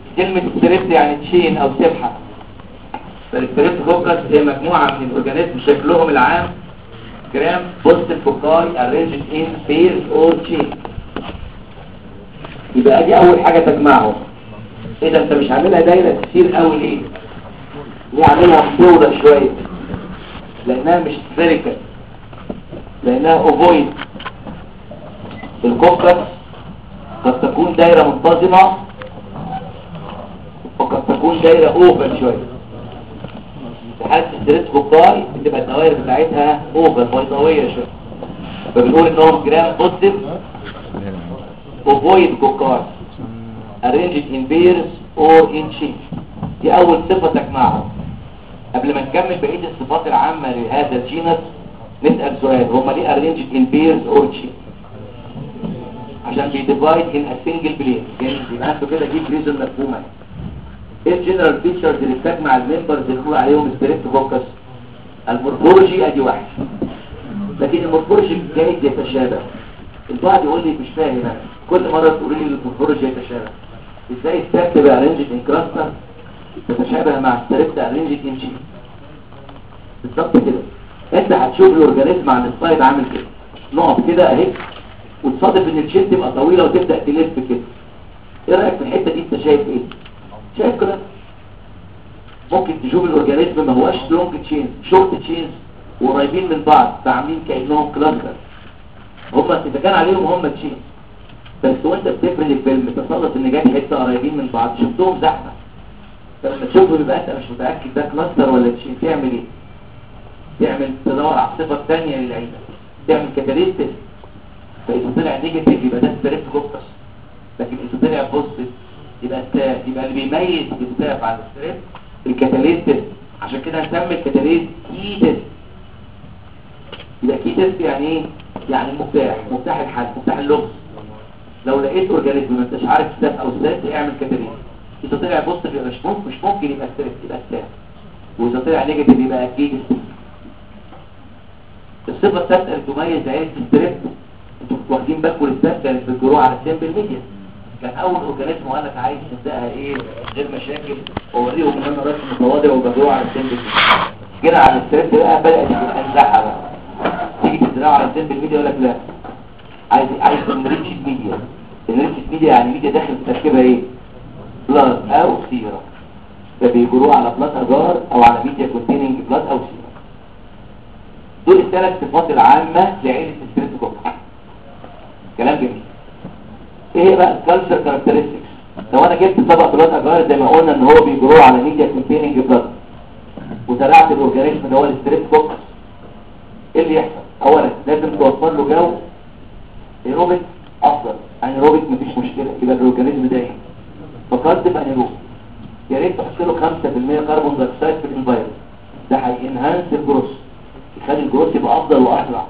كلمة ستريبت يعني تشين او سبحة فالستريبت فوكس هي مجموعة من الاورجانيزم شكلهم العام جرام بوست فوكاي ارينجد ان بيرز اور تشين يبقى دي اول حاجة تجمعهم ايه ده انت مش عاملها دايرة كتير قوي ليه ليه عاملها مفروضة شوية لانها مش سفيريكال لانها اوفويد الكوكس قد تكون دايرة منتظمة وقد تكون دايرة اوفر شوية في حالة ستريس كوكاي بتبقى الدوائر بتاعتها اوفر بيضاوية شوية فبنقول انهم جرام بوزيتيف اوفويد كوكاي arranged in pairs or in chains دي اول صفة تجمعهم قبل ما نكمل بقية الصفات العامة لهذا الجينس نسأل سؤال هما ليه arranged in pairs or chains عشان بيديفايد in a single plane يعني يبقى انتوا كده دي ريزون مفهومة ايه الجنرال فيتشرز اللي بتجمع الممبرز اللي بنقول عليهم ستريبت فوكس المورفولوجي ادي واحد لكن المورفولوجي جاي يتشابه البعض يقول لي مش فاهم انا كل مرة تقولي لي المورفولوجي يتشابه ازاي ستريبت تبقى ارينجد ان كلاستر تتشابه مع ستريبت ارينجد ان شيء بالظبط كده انت هتشوف الاورجانيزم عن السلايد عامل كده نقط كده اهي وتصادف ان الشين تبقى طويله وتبدا تلف كده ايه رايك في الحته دي انت شايف ايه شايف كده ممكن تشوف الاورجانيزم ما هواش لونج تشينز شورت تشينز وقريبين من بعض فعاملين كانهم كلاستر هم اذا كان عليهم هم تشينز بس وانت بتفرد الفيلم تصادف ان جاي حته قريبين من بعض شفتهم زحمه فلما تشوفه يبقى انت مش متاكد ده كلاستر ولا تشين تعمل ايه تعمل تدور على الصفه الثانيه للعيله تعمل كاتاليست فاذا طلع نيجاتيف يبقى ده ستريبت كوكس لكن اذا طلع بوزيتيف يبقى التاف يبقى اللي بيميز التاف عن الستريب الكاتاليست عشان كده هنسمي الكاتاليست كي تيست يبقى كي تيست يعني ايه يعني المفتاح مفتاح الحل مفتاح اللغز لو لقيت اورجانيزم ما انتش عارف ستاف او ستاف اعمل كاتاليست اذا طلع بوزيتيف يبقى مش ممكن مش ممكن يبقى ستريب يبقى ستاف واذا طلع نيجاتيف يبقى اكيد الصفه الثالثه اللي تميز عيله الستريب انتوا واخدين بالكم الستاف كانت بتجروها على السيمبل ميديا كان اول اورجانيزم وقال لك عايز تبداها ايه غير مشاكل واوريهم ان انا راسم متواضع وبجروها على السيمبل ميديا جينا على الستريب بقى بدات تبقى انزعها بقى تيجي تزرعها على السيمبل ميديا يقول لك لا عايز عايز انريتش ميديا انريتش ميديا يعني ميديا داخل تركيبها ايه بلاد او سيرم فبيجروها على بلاد اجار او على ميديا كونتيننج بلاد او سيرم دول الثلاث صفات العامة لعيلة الستريبتوكوكس كلام جميل ايه هي بقى الكالتشر كاركترستكس لو انا جبت طبق بلاد اجار زي ما قلنا ان هو بيجروه على ميديا كونتيننج بلاد وزرعت الاورجانيزم اللي هو الستريبتوكوكس ايه اللي يحصل اولا لازم توفر له جو ايروبيك افضل انيروبيك مفيش مشكله يبقى الاورجانيزم ده ايه فقدم انيروبيك يا ريت تحط له 5% كربون دايوكسيد في الانفايرمنت ده هينهانس الجروس يخلي الجروس يبقى افضل واسرع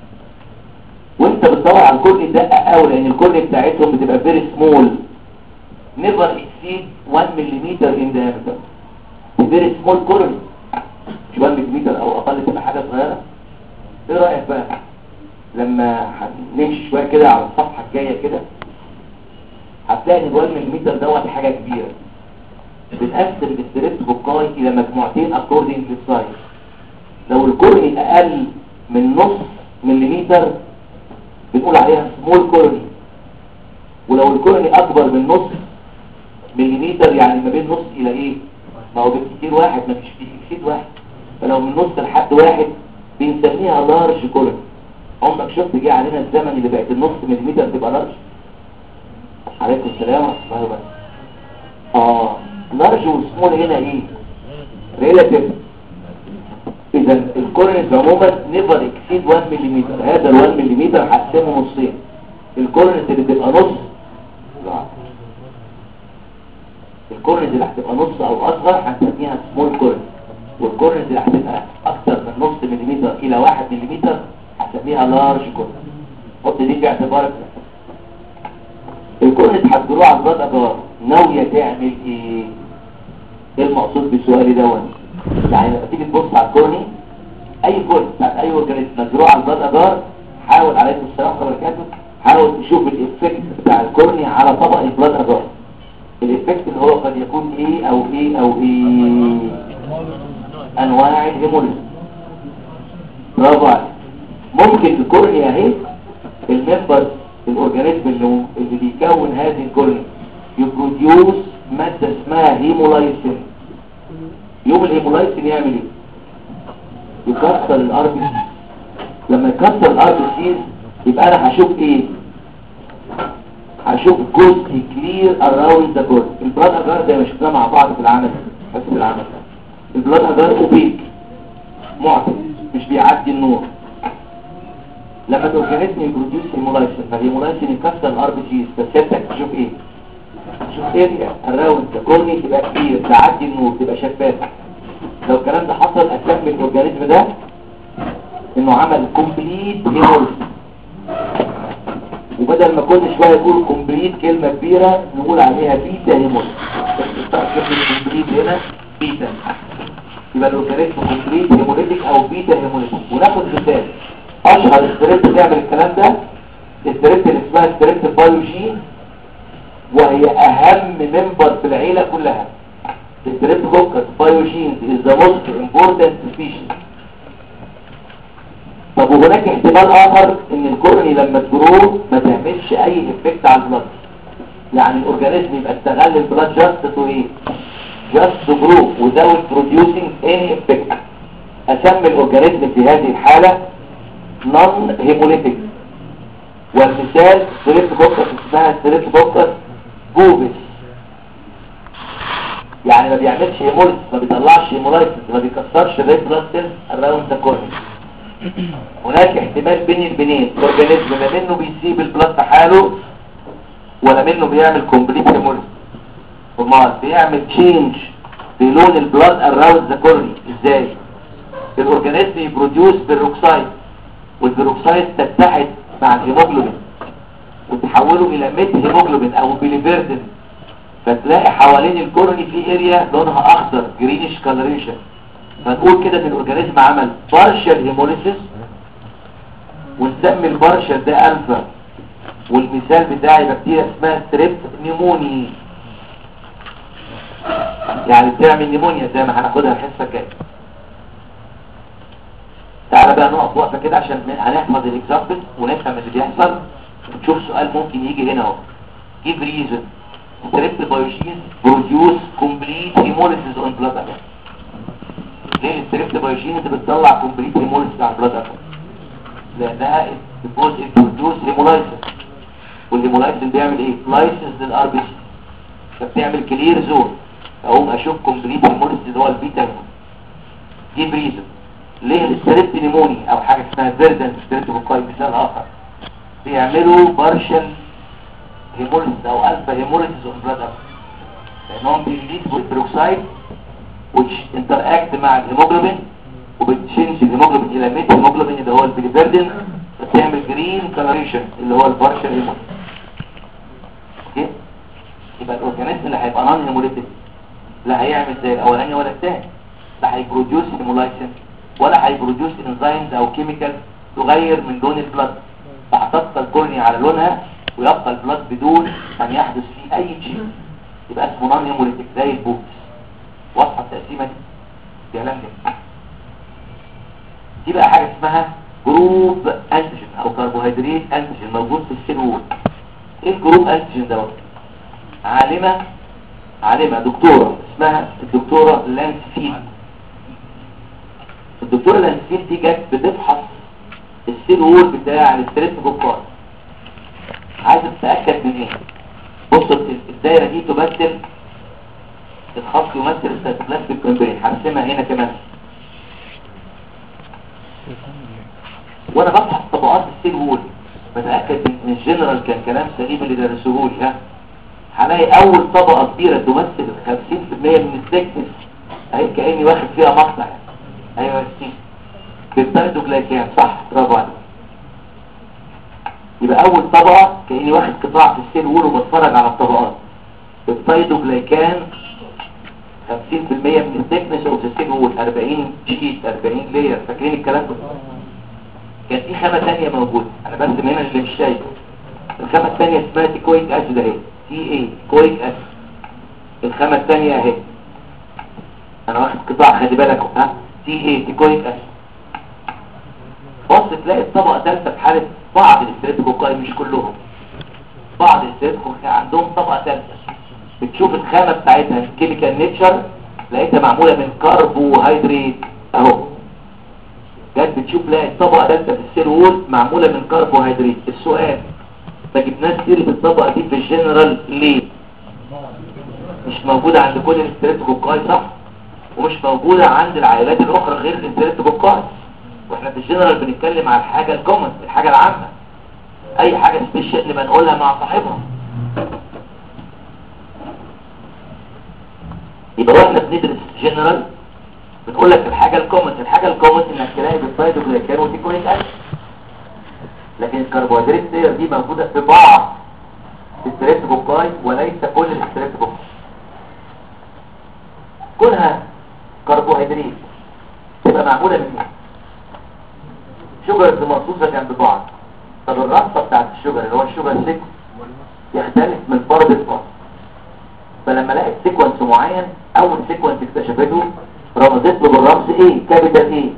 وانت بتدور على الكورن دقه قوي لان الكورن بتاعتهم بتبقى فيري سمول نيفر اكسيد 1 ملم ان diameter فيري سمول كورن مش 1 ملم او اقل تبقى حاجه صغيره ايه رايك بقى لما نمشي شويه كده على الصفحه الجايه كده هتلاقي ان ال 1 ملم دوت حاجه كبيره بنقسم الستريبت بوكاي الى مجموعتين اكوردنج للسايز لو الكورني اقل من نص مليمتر بنقول عليها سمول كورني ولو الكورني اكبر من نص مليمتر يعني ما بين نص الى ايه ما هو بالكتير واحد ما فيش بالكتير واحد فلو من نص لحد واحد بنسميها لارج كورني عمرك شفت جه علينا الزمن اللي بقت النص مليمتر تبقى لارج عليكم السلام ورحمه الله وبركاته اه لارج وسمول هنا ايه ريلاتيف اذا الكورنيز عموما نيفر اكسيد 1 ملم هذا ال 1 ملم هقسمه نصين الكورنيز اللي تبقى نص لا. الكورنيز اللي هتبقى نص او اصغر هنسميها سمول كورنيز والكورنيز اللي هتبقى اكثر من نص ملم الى 1 ملم هنسميها لارج كورنيز حط دي في اعتبارك الكورنيز هتجروه على البلاد اجار ناويه تعمل ايه ايه المقصود بسؤالي دوت يعني لما تيجي تبص على الكورني اي كورني بتاعت اي اورجانيزم مزروع على البلاد اجار حاول عليكم السلام ورحمه الله وبركاته حاول تشوف الافكت بتاع الكورني على طبق البلاد اجار الافكت الافكت اللي هو قد يكون ايه او ايه او ايه انواع الهيموليز برافو عليك ممكن الكورنيا اهي الممبر الاورجانيزم اللي اللي بيكون هذه الكورنيا يبروديوس ماده اسمها هيمولايسين يوم الهيمولايسين يعمل ايه يكسر الار بي سي لما يكسر الار بي سي يبقى انا هشوف ايه هشوف جزء كلير اراوند ذا بورد البلاد اجار زي ما شفناه مع بعض في العمل بس في العمل البلاد اجار اوبيك معطي مش بيعدي النور لما الاورجانيزم يبروديوس هيمولايسين فالهيمولايسين يكسر الار بي سي بس انت تشوف ايه تشوف اريا اراوند ذا كورني تبقى كبير تعدي النور تبقى شفافه لو الكلام ده حصل اسمي الاورجانيزم ده انه عمل كومبليت هيمولايسين وبدل ما كل شويه يقول كومبليت كلمه كبيره نقول عليها بيتا هيمولايسين كومبليت هنا بيتا يبقى الاورجانيزم كومبليت هيموليتيك او بيتا هيموليتيك وناخد مثال اشهر ستريبت بيعمل الكلام ده الستريبت اللي اسمها ستريبت بايوجين وهي اهم ممبر في العيله كلها ستريبت كوكس بايوجين is the most important species طب وهناك احتمال اخر ان الكورني لما تجرو ما تعملش اي افكت على البلد يعني الاورجانيزم يبقى استغل البلد جاست تو ايه just to grow without producing any effect اسمي الاورجانيزم في هذه الحالة non hemolytic والمثال ستريبتوكوكس اسمها ستريبتوكوكس بوبس يعني ما بيعملش هيموليس ما بيطلعش هيمولايسيس ما بيكسرش الريد بلاد سيلز اراوند ذا كورنيا هناك احتمال بين البنين الاورجانيزم لا منه بيسيب البلاد في حاله ولا منه بيعمل كومبليت هيموليس امال بيعمل تشينج في لون البلاد اراوند ذا كورني ازاي الاورجانيزم يبروديوس بالروكسايد والبيروكسايد تتحد مع الهيموجلوبين وتحوله الى ميت هيموجلوبين او بيليفيردين فتلاقي حوالين الكورني في اريا لونها اخضر جرينيش كالريشن فنقول كده ان الاورجانيزم عمل بارشال هيموليسيس ونسمي البارشال ده الفا والمثال بتاعي بكتيريا اسمها ستريبت نيموني يعني بتعمل نيمونيا زي ما هناخدها الحصه الجايه تعالى بقى نقف وقفه كده عشان هنحفظ الاكزامبل ونفهم اللي بيحصل ونشوف سؤال ممكن يجي هنا اهو give reason strep biogenes produce complete hemolysis on blood atom ليه الستريبت بايوجينز بتطلع complete hemolysis على blood atom لانها because it produce hemolysis والهيمولايسيس بيعمل ايه لايسيس للار بي سي فبتعمل كلير زون اقوم اشوف كومبليت هيموليسيس اللي هو البيتا دي بريزن ليه الستريبت نيموني او حاجه اسمها فيردن ستريبت بوكاي مثال اخر بيعملوا بارشل هيموليسيس او الفا هيموليسيس اون بلاد لانهم بيليد بالبروكسايد which interact مع الهيموجلوبين وبتشينج الهيموجلوبين الى ميت هيموجلوبين اللي هو البيليفيردين بتعمل جرين كلاريشن اللي هو البارشل هيموليسيس اوكي يبقى الاورجانيزم اللي هيبقى نون هيموليتيك لا هيعمل زي الاولاني ولا الثاني لا هيبروديوس هيمولايسين ولا هيبروديوس انزيمز او كيميكال تغير من لون البلد فهتبقى الكورنيا على لونها ويبقى البلد بدون ان يحدث فيه اي شيء يبقى اسمه نون هيموليتيك زي البوكس واضحه التقسيمه دي كلام جميل دي بقى حاجه اسمها جروب انتيجين او كربوهيدرات انتيجين موجود في السيل وول ايه الجروب انتيجين دوت عالمة عالمة دكتورة اسمها الدكتورة لانسفيل الدكتورة لانسفيل دي جت بتفحص السيل وول بتاع الستريس بوكار عايزة تتأكد من ايه بص الدايرة دي تمثل الخط يمثل السيتوبلازميك ممبرين هرسمها هنا كمان وانا بفحص طبقات السيل وول بتأكد ان الجنرال كان كلام سليم اللي درسوه لي ها هلاقي اول طبقة كبيرة تمثل 50% من الثيكنس اهي كأني واخد فيها مقطع ايوه السين بالباردوجلايكان صح برافو عليك يبقى اول طبقة كأني واخد قطاع في السيل وول وبتفرج على الطبقات الباردوجلايكان 50% من الثيكنس اوف السيل وول 40 شيت 40 لير فاكرين الكلام ده كان في خامة تانية موجودة انا برسم هنا اللي مش شايفه الخامة الثانية اسمها تيكويك اسيد اهي تي اي كويك اسيد الخامة الثانية اهي انا واخد قطاع خلي بالك ها تي ايه تيكويك اسيد بص تلاقي الطبقة ثالثة في حالة بعض الاستريتوكوكاي مش كلهم بعض الاستريتوكوكاي عندهم طبقة ثالثة بتشوف الخامة بتاعتها الكيميكال نيتشر لقيتها معمولة من كربوهيدرات اهو جت بتشوف لاقي الطبقة ثالثة في السيل وول معمولة من كربوهيدرات السؤال ما جبناش سيرة الطبقة دي في الجنرال ليه مش موجودة عند كل الاستريتوكوكاي صح ومش موجودة عند العائلات الاخرى غير الاستريتوكوكاي واحنا في الجنرال بنتكلم على الحاجة الكومن الحاجة العامة اي حاجة سبيشال نبقى نقولها مع صاحبها يبقى واحنا بندرس جنرال بنقول لك الحاجة الكومن الحاجة الكومن انك تلاقي بالسايتوجلايكان وتيكونيك اسيد لكن الكربوهيدرات دي دي موجودة في بعض الستريبتوكوكاي وليس كل الستريبتوكوكاي كلها كربوهيدرات تبقى معمولة من ايه شجرة مرصوصة جنب بعض طب الرصة بتاعت الشجر اللي هو الشجر السكس يختلف من فرد لفرد فلما لقيت سيكونس معين اول سيكونس اكتشفته رمزت له بالرمز ايه كابيتال ايه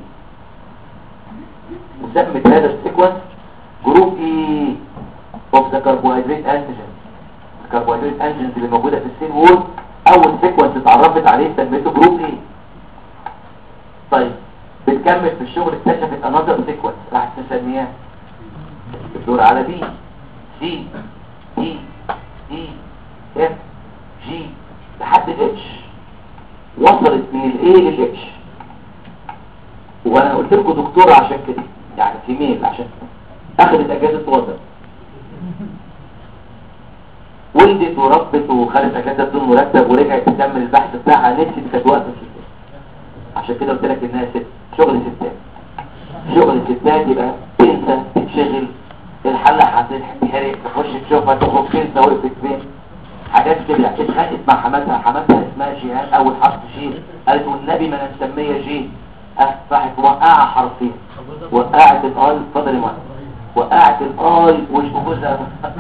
وسمت هذا السيكونس جروب ايه اوف ذا كربوهيدرات انتيجين الكربوهيدرات انتيجين اللي موجوده في السيل وول اول سيكونس اتعرفت عليه سميته جروب ايه طيب بتكمل في الشغل اكتشفت انذر سيكونس راح تسميها بتدور على بي سي دي اي اف جي لحد الاتش وصلت من الاي للاتش وانا قلت لكم دكتوره عشان كده يعني فيميل عشان اخذت اجازه وضع ولدت وربت وخدت اجازه بدون مرتب ورجعت تكمل البحث بتاعها نفسي كانت واقفه فيه عشان كده قلت لك انها ست شغل ستات شغل الستات يبقى تنسى تتشغل الحلة هتتحرق تخش تشوفها تخرج تنسى وقفت فين حاجات كده اتخانقت مع حماتها حماتها اسمها جيهان اول حرف جي قالت والنبي ما انا مسميه جي اه راحت وقعها حرفين وقعت الاي اتفضل يا مهندس وقعت الاي وش جوزها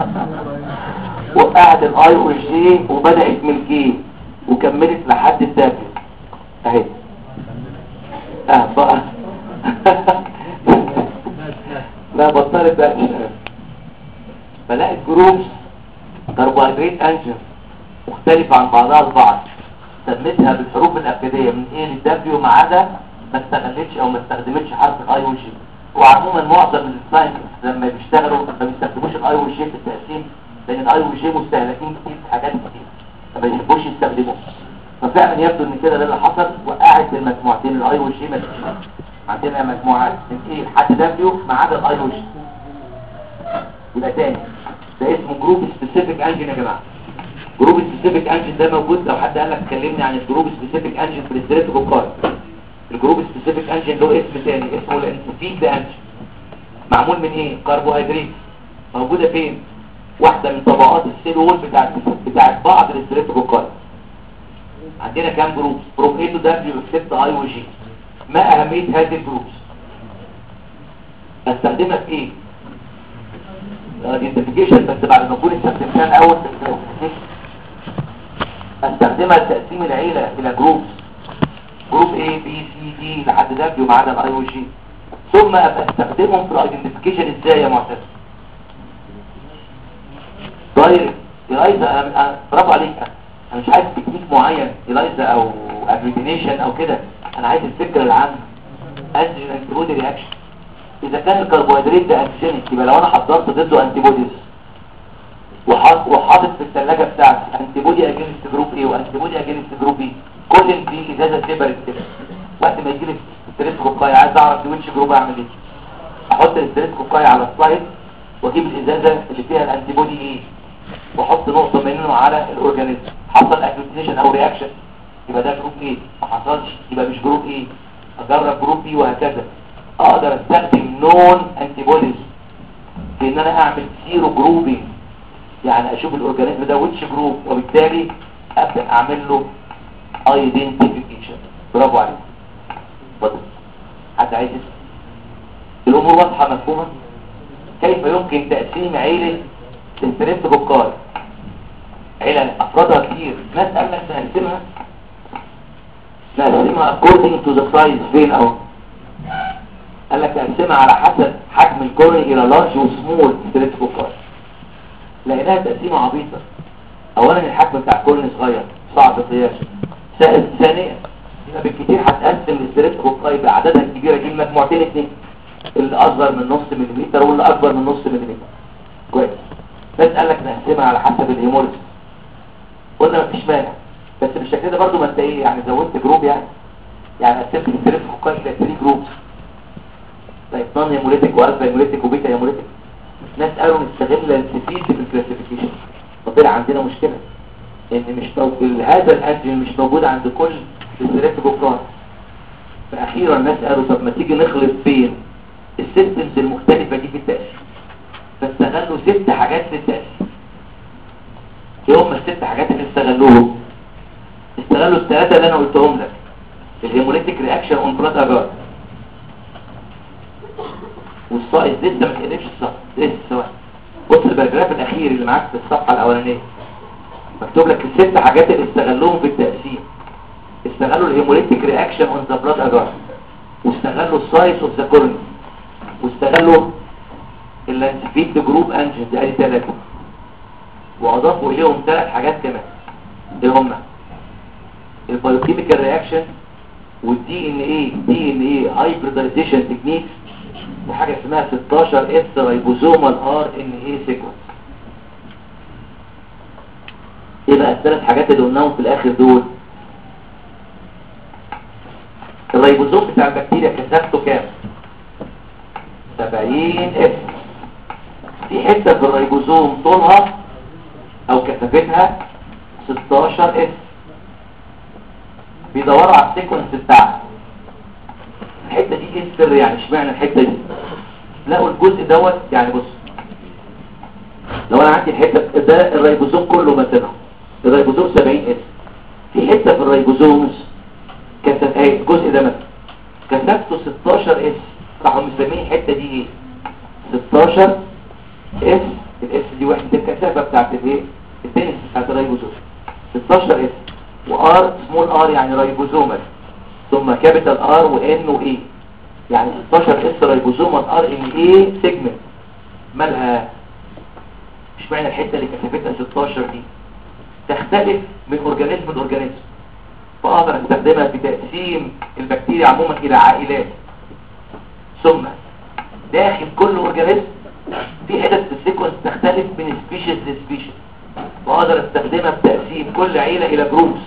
وقعت الاي والجي وبدات من الجي وكملت لحد الدبليو اهي اه بقى لا بطلت بقى فلقت جروبس كربوهيدرات انجن مختلفة عن بعضها البعض سميتها بالحروف الابجدية من ايه للدبليو ما عدا ما استغلتش او ما استخدمتش حرف الاي والجي وعموما معظم الساينتست لما بيشتغلوا ما بيستخدموش الاي والجي في التقسيم لان الاي والجي مستهلكين كتير في حاجات كتير ما بيحبوش يستخدموهم ففعلا يبدو ان كده ده اللي حصل وقعت المجموعتين الاي والجي ما عندنا مجموعات من ايه لحد دبليو ما عدا الاي والجي يبقى تاني ده اسمه جروب سبيسيفيك انجن يا جماعه جروب سبيسيفيك انجن ده موجود لو حد قال لك كلمني عن الجروب سبيسيفيك انجن في الاستريتوكوكاي الجروب سبيسيفيك انجن له اسم تاني اسمه الانسفيد انجن معمول من ايه كربوهيدرات موجوده فين واحده من طبقات السيل وول بتاعت بتاعت بعض الاستريتوكوكاي عندنا كام جروب جروب A تو W اكسبت اي وجي ما اهميه هذه الجروبس استخدمها في ايه الايدنتيفيكيشن بس بعد ما اكون استخدمتها الاول في الكلاسيفيكيشن استخدمها لتقسيم العيله الى جروبس جروب A B C D لحد W ما عدا الاي وجي ثم ابقى استخدمهم في الايدنتيفيكيشن ازاي يا معتز دايركت الايزا برافو عليك انا مش عايز تكنيك معين الايزا او اجلوتينيشن او كده انا عايز الفكره العامه انتيجين انتيبودي رياكشن اذا كان الكربوهيدرات ده انتيجينيك يبقى لو انا حضرت ضده انتيبوديز وحاطط وحاطط في الثلاجه بتاعتي انتيبودي اجينست جروب ايه وانتيبودي اجينست جروب بي كل في ازازه سيبرت كده وقت ما يجي لي ستريس كوكاي عايز اعرف ويتش جروب اعمل ايه احط الستريس كوكاي على السلايد واجيب الازازه اللي فيها الانتيبودي ايه واحط نقطه منه على الاورجانيزم حصل اجلوتينيشن او رياكشن يبقى ده جروب ايه ما حصلش يبقى مش جروب ايه اجرب جروب بي وهكذا اقدر استخدم نون انتي بوديز في ان انا اعمل زيرو جروبينج يعني اشوف الاورجانيزم ده ويتش جروب وبالتالي ابدا اعمل له ايدنتيفيكيشن برافو عليك اتفضل حد عايز يسأل؟ الامور واضحه مفهومه كيف يمكن تقسيم عيله الستريبتوكوكاي عيلة افرادها كتير ناس قال لك نقسمها نقسمها according to the size فين اهو قال لك نقسمها على حسب حجم الكورن الى لارج وسمول ستريت فوكال لقيناها تقسيمه عبيطه اولا الحجم بتاع الكورن صغير صعب قياسه ثالث ثانيا يبقى بالكتير هتقسم الستريت فوكال بعددها الكبيره دي لمجموعتين اتنين اللي اصغر من نص مليمتر واللي اكبر من نص مليمتر كويس بس قال لك نقسمها على حسب الهيمولوجي قلنا مفيش مانع بس بالشكل ده برضو ما انت ايه يعني زودت جروب يعني يعني قسمت الستريت فوكال الى 3 جروبس طيب نون هيموليتيك والفا هيموليتيك وبيتا هيموليتيك ناس قالوا نستغل الانسيتيز في الكلاسيفيكيشن فطلع عندنا مشكله ان مش موجود هذا الانجل مش موجود عند كل الستريت فوكال فاخيرا الناس قالوا طب ما تيجي نخلط بين السيستمز المختلفه دي في التأثير فاستغلوا ست حاجات في التأثير ايه هم الست حاجات اللي استغلوهم استغلوا الثلاثه اللي انا قلتهم لك الهيموليتيك رياكشن اون بلاد اجار والسايز لسه ما تقلبش الصح لسه سواء بص الباراجراف الاخير اللي معاك في الصفحه الاولانيه مكتوب لك الست حاجات اللي استغلوهم في التأثير استغلوا الهيموليتيك رياكشن اون ذا بلاد اجار واستغلوا السايز اوف ذا كورني واستغلوا اللانسفيد جروب انجن دي ادي ثلاثه واضافوا اليهم ثلاث حاجات كمان اللي هم البايوكيميكال رياكشن والدي ان ايه دي ان ايه هايبريدايزيشن تكنيكس وحاجه اسمها 16 اس رايبوزومال ار ان ايه سيكونس ايه بقى الثلاث حاجات اللي قلناهم في الاخر دول الريبوزوم بتاع البكتيريا كثافته كام 70 اس في حته في الريبوزوم طولها او كثافتها 16 اس بيدوروا على السيكونس بتاعها الحته دي ايه السر يعني اشمعنى الحته دي لقوا الجزء دوت يعني بص لو انا عندي الحته ده الريبوزوم كله مثلا الريبوزوم 70 اس في حته في الريبوزومز كثافه ايه الجزء ده مثلا كثافته 16 اس راحوا مسمين الحته دي ايه 16 اس الاس دي وحده الكثافه بتاعت الايه التنس بتاعت الريبوزوم 16 اس وار سمول ار يعني ريبوزومال ثم كابيتال ار وان واي يعني 16 اس ريبوزومال ار ان اي سيجمنت مالها مش معنى الحته اللي كثافتها 16 دي تختلف من اورجانيزم لاورجانيزم فاقدر استخدمها في تقسيم البكتيريا عموما الى عائلات ثم داخل كل اورجانيزم في حتت في السيكونس تختلف من سبيشيز لسبيشيز واقدر استخدمها في تقسيم كل عيله الى جروبس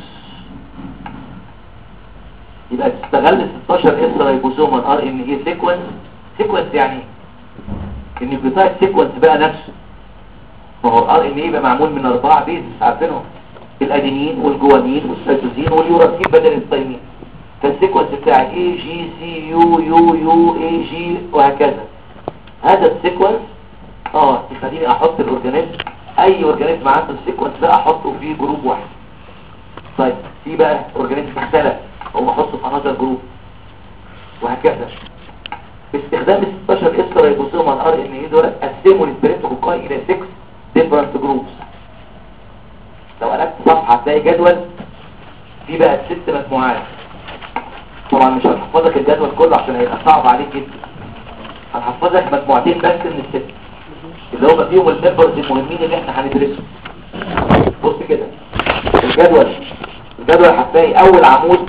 يبقى تستغل 16 اس ريبوسوم ار ان اي سيكونس سيكونس يعني النيوكليوتايد سيكونس بقى نفسه ما هو الار ان اي بقى معمول من اربعه بيز عارفينهم الادينين والجوانين والسيتوزين واليوراسين بدل الثايمين فالسيكونس بتاع اي جي سي يو يو يو اي جي وهكذا هذا السيكونس اه يخليني احط الاورجانيزم اي اورجانيزم عنده السيكونس ده احطه في جروب واحد طيب في بقى اورجانيزم اختلف او احطه في انذر جروب وهكذا باستخدام 16 اس ريبوسوم الار ان اي دول قسموا البريتوكوكاي الى 6 ديفرنت جروبس لو قلبت صفحه هتلاقي جدول فيه بقى ست مجموعات طبعا مش هنحفظك الجدول كله عشان هيبقى صعب عليك جدا هنحفظك مجموعتين بس من الست اللي هم فيهم الممبرز المهمين اللي احنا هندرسهم بص كده الجدول الجدول هتلاقي اول عمود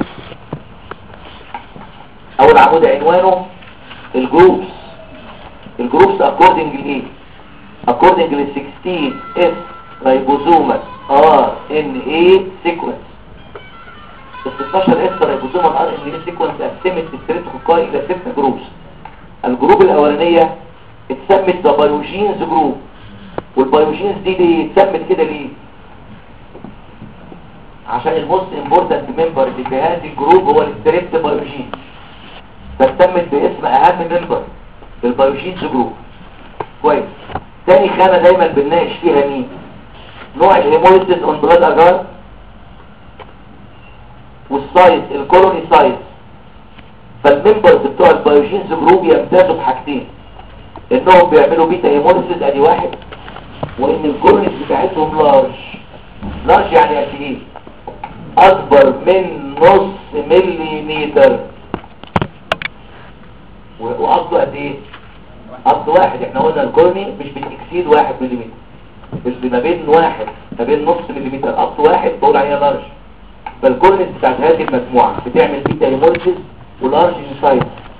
اول عمود عنوانه الجروبس الجروبس اكوردنج لايه according to 16 S ribosomal RNA sequence ال 16 S ribosomal RNA sequence قسمت الستريتوكوكاي الى ست جروبس الجروب الاولانيه اتسمت ذا بايوجينز جروب والبايوجينز دي ليه اتسمت كده ليه عشان الموست امبورتنت ممبر اللي في هذه الجروب هو الستريبت بايوجين فاتسمت باسم اهم ممبر البايوجينز جروب كويس تاني خانة دايما بنناقش فيها مين نوع الهيموليسيس اون بلاد اجار والسايز الكولوني سايز فالممبرز بتوع البايوجينز جروب يمتازوا بحاجتين انهم بيعملوا بيتا هيموليسيس ادي واحد وان الكولونيز بتاعتهم لارج لارج يعني قد ايه اكبر من نص مليمتر و- وقصده قد ايه قصد واحد احنا قلنا الكورني مش بتكسيد واحد مليمتر مش ما بين واحد ما بين نص مليمتر قصد واحد بقول عليها لارج فالكورنيس بتاعت هذه المجموعة بتعمل بيتا هيموريسيس ولارج انسايد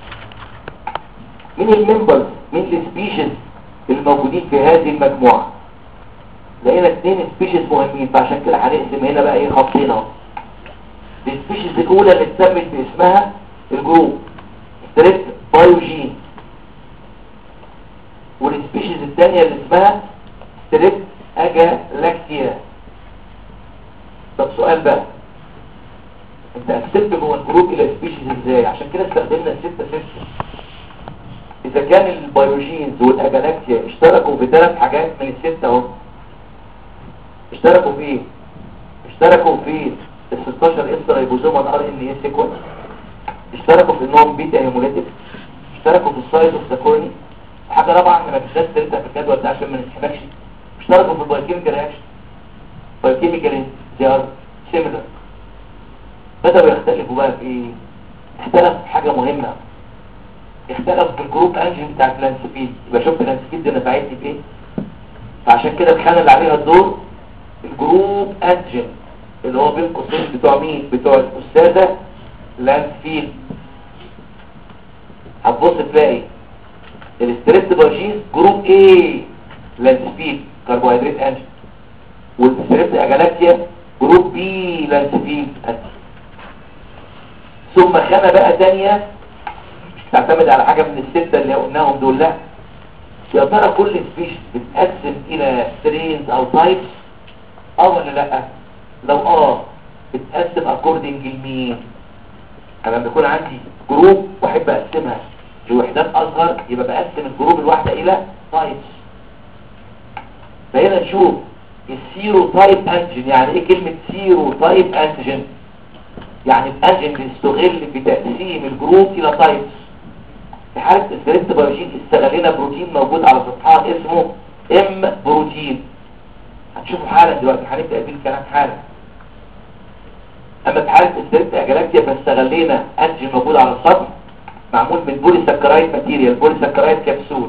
مين الممبرز مين السبيشيز الموجودين في هذه المجموعة لقينا اثنين سبيشيز مهمين فعشان كده هنقسم هنا بقى ايه خطين اهو السبيشيز الاولى اللي اتسمت باسمها الجروب ستريت بايوجين والسبيشيز الثانيه اللي اسمها ستريت اجالاكتيا طب سؤال بقى انت قسمت جوه الجروب الى سبيشيز ازاي عشان كده استخدمنا الستة سيستم اذا كان البيولوجينز والاجالاكتيا اشتركوا في ثلاث حاجات من الستة اهو اشتركوا في ايه اشتركوا في ال 16 اس رايبوزوم ار ان اي سيكونس اشتركوا في انهم بيتا هيموليتيك اشتركوا في السايز اوف ذا كورني حاجه رابعه احنا ما كناش لسه في الجدول ده عشان ما نسحبكش اشتركوا في البايوكيميكال رياكشن بايوكيميكال زي ار سيميلر بدأوا يختلفوا بقى في ايه اختلف في حاجة مهمة اختلف في الجروب انجن بتاع الانسفيد يبقى شفت الانسفيد دي نفعتني في ايه فعشان كده الخانة اللي عليها الدور الجروب انجن اللي هو بين قوسين بتوع مين بتوع الاستاذة لانسفيد هتبص تلاقي الستريبت باجيز جروب ايه لانسفيد كربوهيدرات انجن والستريبت اجالاكتيا جروب بي لانسفيد انجن ثم خانة بقى تانية تعتمد على حاجة من الستة اللي قلناهم دول لا يا ترى كل سبيش بتقسم الى سترينز او تايبس اه ولا لا لو اه بتقسم اكوردنج لمين انا لما يكون عندي جروب واحب اقسمها لوحدات اصغر يبقى بقسم الجروب الواحدة الى تايبس فهنا نشوف السيرو تايب انتيجين يعني ايه كلمة سيرو تايب انتيجين يعني الانجن بيستغل في تقسيم الجروب الى تايبس في حالة السكريبت بايوجين استغلنا بروتين موجود على سطحها اسمه ام بروتين هنشوفه حالا دلوقتي هنبدأ بيه الكلام حالا اما في حالة السكريبت اجالاكتيا فاستغلينا انجن موجود على السطح معمول من بولي سكرايد ماتيريال بولي سكرايد كبسول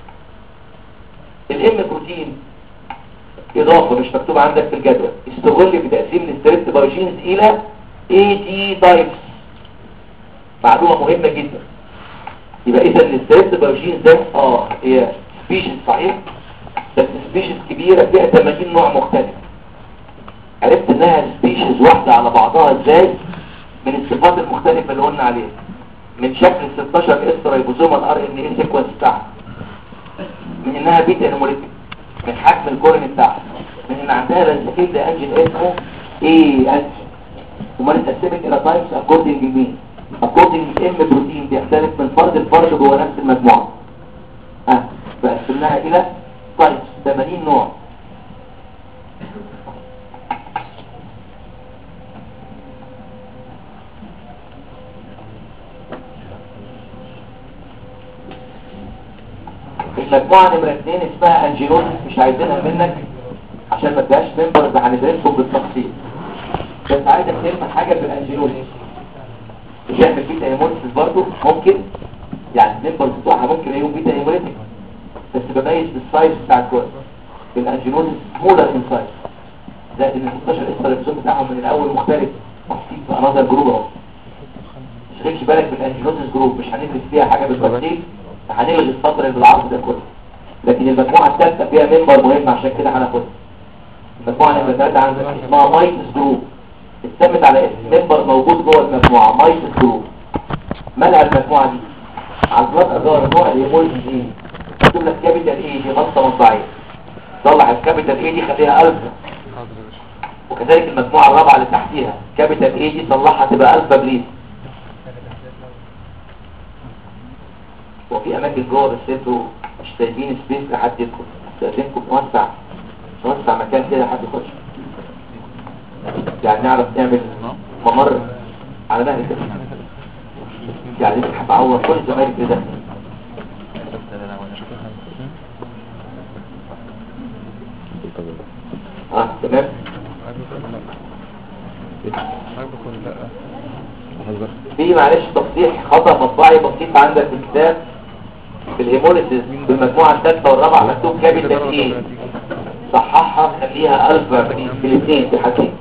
الام بروتين اضافة مش مكتوب عندك في الجدول استغل في تقسيم السكريبت بايوجينز الى AT types معلومة مهمة جدا يبقى اذا الستريبت بايوجين ده اه هي سبيشيز صحيح بس سبيشيز كبيرة فيها 80 نوع مختلف عرفت انها سبيشيز واحدة على بعضها ازاي من الصفات المختلفة اللي قلنا عليها من شكل 16 اس رايبوزوم الار ان اي سيكونس بتاعها من انها بيتا هيموليتيك من حجم الكورن بتاعها من ان عندها لانسكيب ده انجن اسمه ايه انجن وما نتقسمت الى تايبس اكوردنج لمين اكوردنج ام بروتين بيختلف من فرد لفرد جوه نفس المجموعه ها فقسمناها الى تايبس 80 نوع المجموعه نمره 2 اسمها انجينوزيس مش عايزينها منك عشان ما تبقاش ممبرز هندرسهم بالتفصيل بس عايز اتكلم حاجة في الانجينوزيس بيعمل بيتا هيموليسيس برضه ممكن يعني الممبرز بتوعها ممكن يقوم بيتا هيموليسيس بس بميز بالسايز بتاع الكورس الانجينوزيس سمولر ان سايز زائد ان 16 اس الريبسون بتاعهم من الاول مختلف محطوط في انذر جروب اهو مش تخليش بالك بالانجينوزيس جروب مش هندرس فيها حاجة بالتفصيل هنلغي السطر اللي بالعرض ده كله لكن المجموعة الثالثة فيها ممبر مهم عشان كده هناخدها المجموعة اللي ثلاثة عندك اسمها مايتس جروب اتسمت على اسم ممبر موجود جوه المجموعة مايتس جروب مالها المجموعة دي على البلاط اجار نوع الهيموليز ايه مكتوب لك كابيتال ايه دي خاصة مطبعية صلح الكابيتال ايه دي خليها الفا وكذلك المجموعة الرابعة اللي تحتيها كابيتال ايه دي صلحها تبقى الفا بليز وفي اماكن جوه بس انتوا مش سايبين سبيس لحد يدخل استاذنكم نوسع نوسع مكان كده حد يخش يعني نعرف نعمل ممر على نهر كده يعني نسحب عور كل زمايلك كده اه تمام عجبك ولا لا بهزر في معلش تصحيح خطأ مطبعي بسيط عندك في الكتاب في الهيموليسيس في المجموعة الثالثة والرابعة مكتوب كابيتال ايه صححها خليها الفا في في الاثنين في حاجتين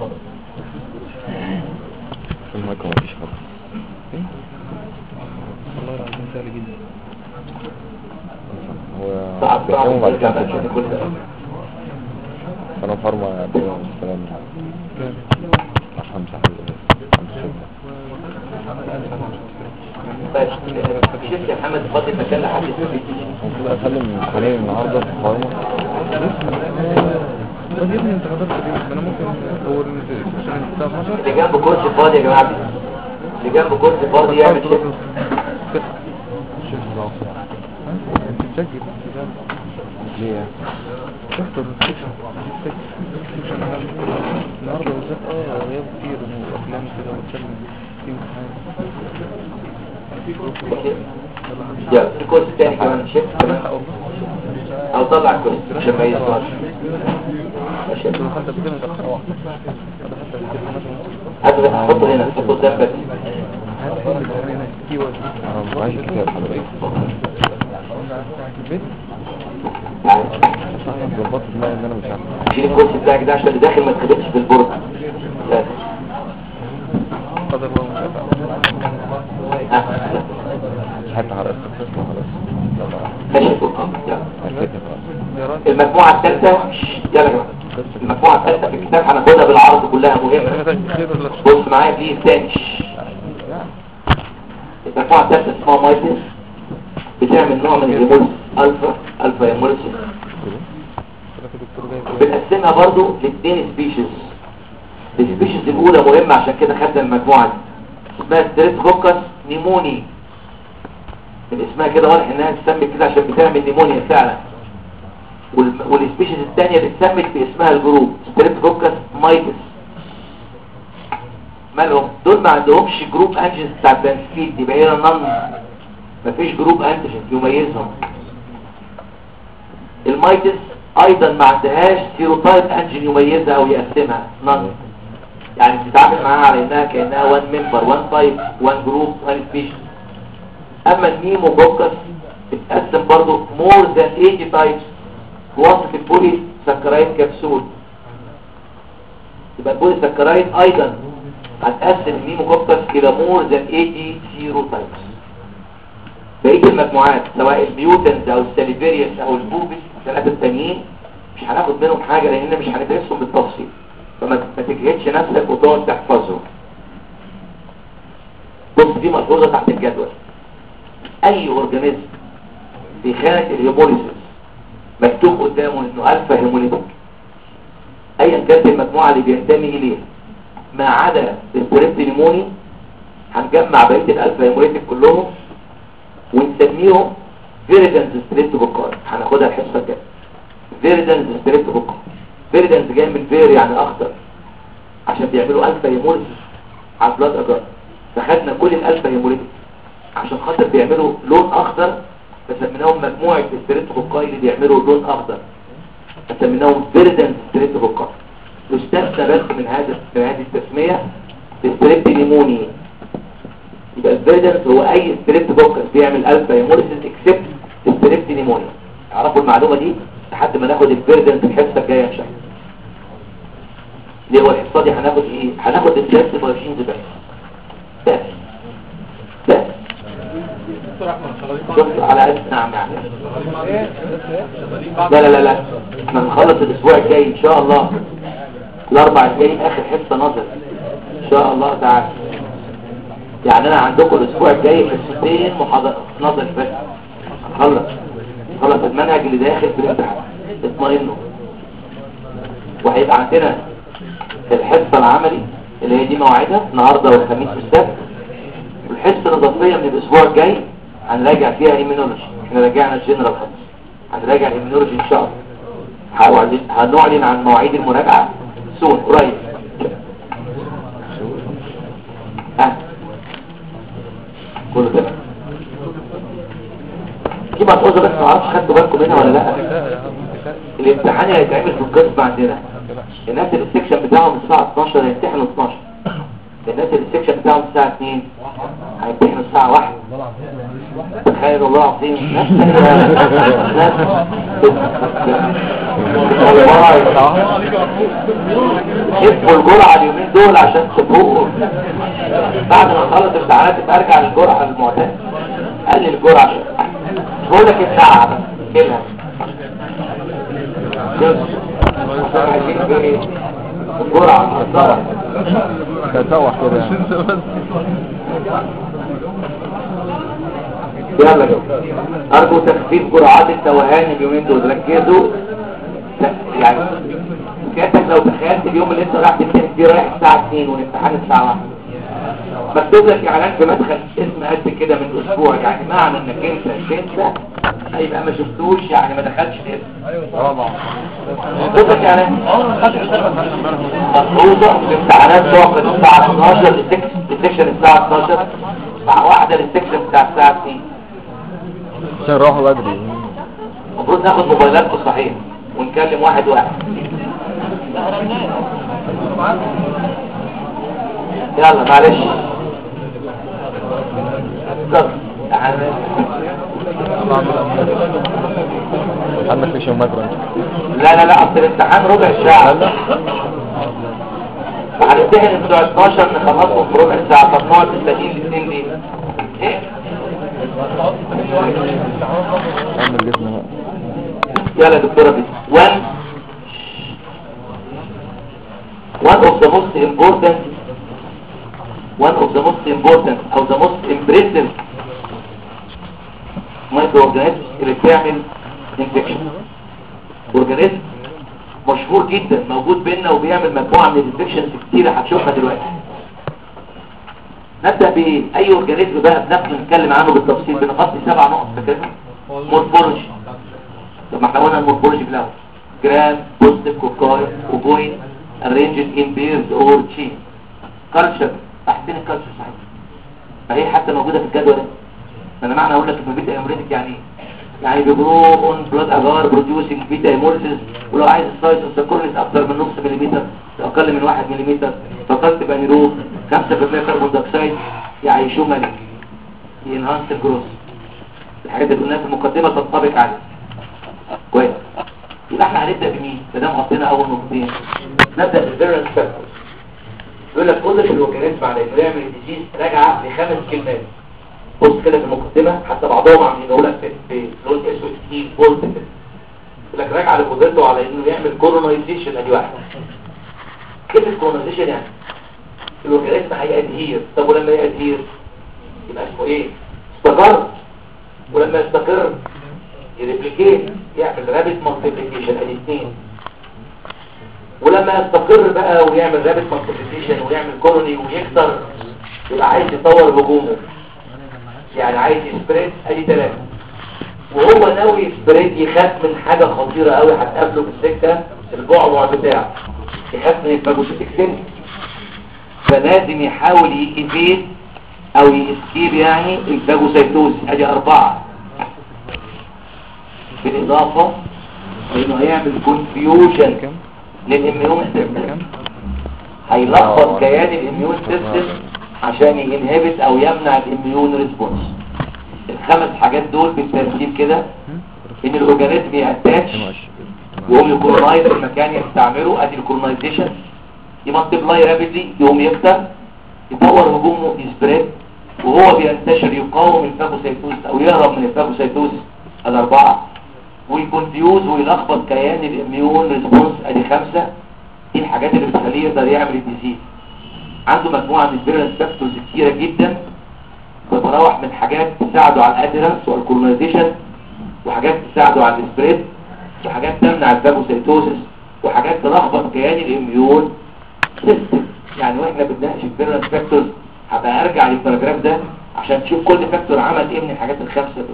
في المايكرو مفيش خالص ايه والله العظيم سهل جدا هو صعب صعب بيتكلموا بعد ترجع كده بقى عشان كل ده انا فارما عندنا السلام خمسة حاجة خمسة طيب شفت يا محمد فاضي مكان لحد يستفيد المفروض اسلم امتحانين النهارده في فارما طب يا ابني انت حضرت ليه؟ ما انا ممكن اول السيشن الساعة 12 اللي جنب كرسي فاضي يا جماعة اللي جنب كرسي فاضي يعمل شيء شوف ضعف انت تسجل ليه تحضر السكشن السكشن النهارده بالذات اه غياب كتير وافلام كده واتكلم في امتحان يلا في كرسي تاني كمان شفت كمان او طلع الكرسي عشان ما يصورش ماشي انت دخلت قبل كده متأخر واحدة انا دخلت قبل كده مثلا هات بس حطه هنا حطه قدام بس هات كل الامتحان هنا كي واحد انا مش عايز كتاب حضرتك البيت يعني صحيح ظبطت دماغي ان انا مش عارف شيل الكرسي بتاعك ده عشان اللي داخل ما تخبطش في البرج لا. قدر الله ما شاء ها. حتى على السكسس خلاص ماشي يا فوق. يلا. هركتها خلاص يا راجل المجموعة الثالثة يلا يا جماعة المجموعة الثالثة في الكتاب هناخدها بالعرض كلها مهمة بص معايا في ثاني المجموعة الثالثة اسمها مايتس بتعمل نوع من الهيموليس الفا الفا هيموليسيس بنقسمها برضو لاثنين سبيشيز السبيشيز الاولى مهمة عشان كده خدنا المجموعة دي اسمها ستريبتوكوكس نيموني من اسمها كده واضح انها تسمي كده عشان بتعمل نيمونيا فعلا وال- والسبيشيز الثانية بتسمت باسمها الجروب ستريبتوكوكس مايتس مالهم دول ما عندهمش جروب انجنز بتاع التنسفيد يبقى هنا نن مفيش جروب انتيجين يميزهم المايتس ايضا ما عندهاش سيروتايب انجين يميزها او يقسمها نن يعني بتتعامل معاها على انها كانها وان ممبر وان تايب وان جروب وان سبيشيز اما النيموكوكس بتتقسم برضو مور ذان 80 تايبس بواسطه البولي سكرايد كبسول يبقى البولي سكرايد ايضا هتقسم النيموكوكس الى مور ذان 80 سيروتايبس بقيه المجموعات سواء البيوتنز او الساليفيريوس او البوبس الثلاثه التانيين مش هناخد منهم حاجه لان مش هندرسهم بالتفصيل فما ما تجهدش نفسك وتقعد تحفظهم بص دي ملحوظه تحت الجدول اي اورجانيزم في خانه الهيموليسيس مكتوب قدامه انه الفا هيموليتيك ايا كانت المجموعه اللي بينتمي اليها ما عدا الستريبت نيموني هنجمع بقيه الالفا هيموليتيك كلهم ونسميهم فيريدنز ستريبتوكوكاي هناخدها الحصه الجايه فيريدنز ستريبتوكوكاي فيريدنز جاي من فير يعني اخضر عشان بيعملوا الفا هيموليسيس على بلاد اجار فخدنا كل الالفا هيموليسيس عشان خاطر بيعملوا لون اخضر فسميناهم مجموعه ستريبتوكوكاي اللي بيعملوا لون اخضر فسميناهم فيريدنز ستريبتوكوكاي يستثنى بس من هذا من هذه التسميه الستريبت نيموني يبقى الفيريدنس هو اي ستريبت بوكس بيعمل الفا هيموليسيس اكسبت ستريبت نيمونيا اعرفوا المعلومه دي لحد ما ناخد الفيريدنس الحصه الجايه ان شاء الله ليه هو الحصه دي هناخد ايه هناخد الستريبت بايوشينز بس بس بس شفت على قد نعم يعني لا لا لا لا احنا نخلص الاسبوع الجاي ان شاء الله الاربع الجاي اخر حصه نظر ان شاء الله تعالى يعني انا عندكم الاسبوع الجاي حصتين محاضرات نظر بس خلص خلص المنهج اللي داخل في الامتحان اطمئنوا وهيبقى عندنا الحصه العملي اللي هي دي موعدها النهارده والخميس والسبت والحصه الاضافيه من الاسبوع الجاي هنراجع فيها ايمينولوجي احنا راجعنا الجنرال خالص هنراجع الايمينولوجي ان شاء الله هنعلن- هنعلن عن مواعيد المراجعه سون قريب ها كله تمام دي ملحوظه بس ما اعرفش خدتوا بالكم منها ولا لا الامتحان هيتعمل في القسم عندنا الناس السكشن بتاعهم الساعه 12 هيمتحنوا 12 الناس اللي السكشن بتاعهم الساعة 2 هيمتحنوا الساعة 1 تخيل الله العظيم نفس شفوا الجرعة اليومين دول عشان تفوقوا بعد ما اخلص امتحانات يبقى ارجع للجرعة المعتادة قلل الجرعة عشان مش بقول لك الساعة بس كده عايزين ايه الجرعة مقدرة تتوح كده يعني يلا جو ارجو تخفيف جرعات التوهان اليومين دول ركزوا لا، يعني كانك لو تخيلت اليوم اللي انت رايح تمتحن فيه رايح الساعه 2 والامتحان الساعه 1 مكتوب لك اعلان في مدخل اسم قد كده من اسبوع يعني معنى انك انت تنسى هيبقى ما شفتوش يعني ما دخلتش الاسم مكتوب لك اعلان مفروضه الامتحانات تعقد الساعه 12 للسكشن السكشن الساعه 12 الساعه 1 للسكشن بتاع الساعه 2 عشان راحوا بدري المفروض ناخد موبايلاتكم صحيح ونكلم واحد واحد يلا معلش بالظبط. تعال. عندك فيش مايكرو لا لا لا اصل الامتحان ربع ساعة فهنمتحن بتوع 12 نخلصهم في ربع ساعة طب نقعد نستنين الاثنين دي ايه عامل جسم بقى يلا يا دكتورة بس one one of the most important one of the most important او the most impressive microorganisms اللي بتعمل infection organism مشهور جدا موجود بيننا وبيعمل مجموعة من الانفكشنز كتيرة هتشوفها دلوقتي نبدأ بإيه؟ أي اورجانيزم بقى بنفسه نتكلم عنه بالتفصيل بنغطي سبع نقط فاكرها؟ مورفولوجي طب ما احنا قلنا المورفولوجي في الاول جرام بوزيتيف كوكاي وبوينت arranged in pairs or chain كالتشر تحتين الكالتشر صحيح فهي حتى موجودة في الجدول ده انا معنى اقول لك ان البيتا هيموريتك يعني ايه يعني بيجرو اون بلاد اجار بروديوسنج بيتا هيموريسيس ولو عايز السايز السكورنس اكتر من نص مليمتر اقل من واحد مليمتر فقط تبقى نيرو 5% كربون دايوكسيد يعيشوه ملك ينهانس الجروس الحاجات اللي قلناها في المقدمة تنطبق عليه كويس يبقى احنا هنبدأ بمين ما دام حطينا اول نقطتين نبدأ بالفيرنس فاكتورز يقول لك قدرة الاورجانيزم على انه يعمل ديزيز راجعة لخمس كلمات بص كده في المقدمة حتى بعضهم عاملين يقول لك في في لون اسود كتير بولت كده يقول لك راجعة لقدرته على انه يعمل كولونايزيشن ادي واحد كلمة كولونايزيشن يعني الاورجانيزم هيأدهير طب ولما يأدهير يبقى اسمه ايه استقر ولما يستقر يريبليكيت يعمل رابط مالتيبليكيشن ادي اثنين ولما يستقر بقى ويعمل رابط مالتيبليكيشن ويعمل كولوني ويكسر يبقى عايز يطور هجومه يعني عايز يسبريد ادي ثلاثة وهو ناوي يسبريد يخاف من حاجة خطيرة قوي هتقابله في السكة البعبع بتاعه يخاف من الفاجوسيتك سن فلازم يحاول يفيد او يسكيب يعني الفاجوسيتوز ادي اربعة بالاضافة انه هيعمل كونفيوجن كم للاميون سيستم كم هيلخبط كيان الاميون سيستم عشان ينهبت او يمنع الاميون ريسبونس الخمس حاجات دول بالترتيب كده ان الاورجانيزم ياتاتش ويقوم يكولونايز المكان يستعمله ادي الكولونايزيشن يمالتيبلاي رابيدلي يقوم يكتر يطور هجومه يسبريد وهو بينتشر يقاوم الفاجوسيتوز او يهرب من الفاجوسيتوز الاربعه ويكونفيوز ويلخبط كيان الاميون ريسبونس ادي خمسه دي الحاجات اللي بتخليه يقدر يعمل الديزيز عنده مجموعه من الفيرنس فاكتورز كتيره جدا بتتراوح من حاجات تساعده على الادرنس والكولونايزيشن وحاجات تساعده على السبريد وحاجات تمنع الفاجوسيتوزس وحاجات تلخبط كيان الاميون سيستم يعني واحنا بنناقش الفيرنس فاكتورز هبقى ارجع للباراجراف ده عشان تشوف كل فاكتور عمل ايه من الحاجات الخمسه دول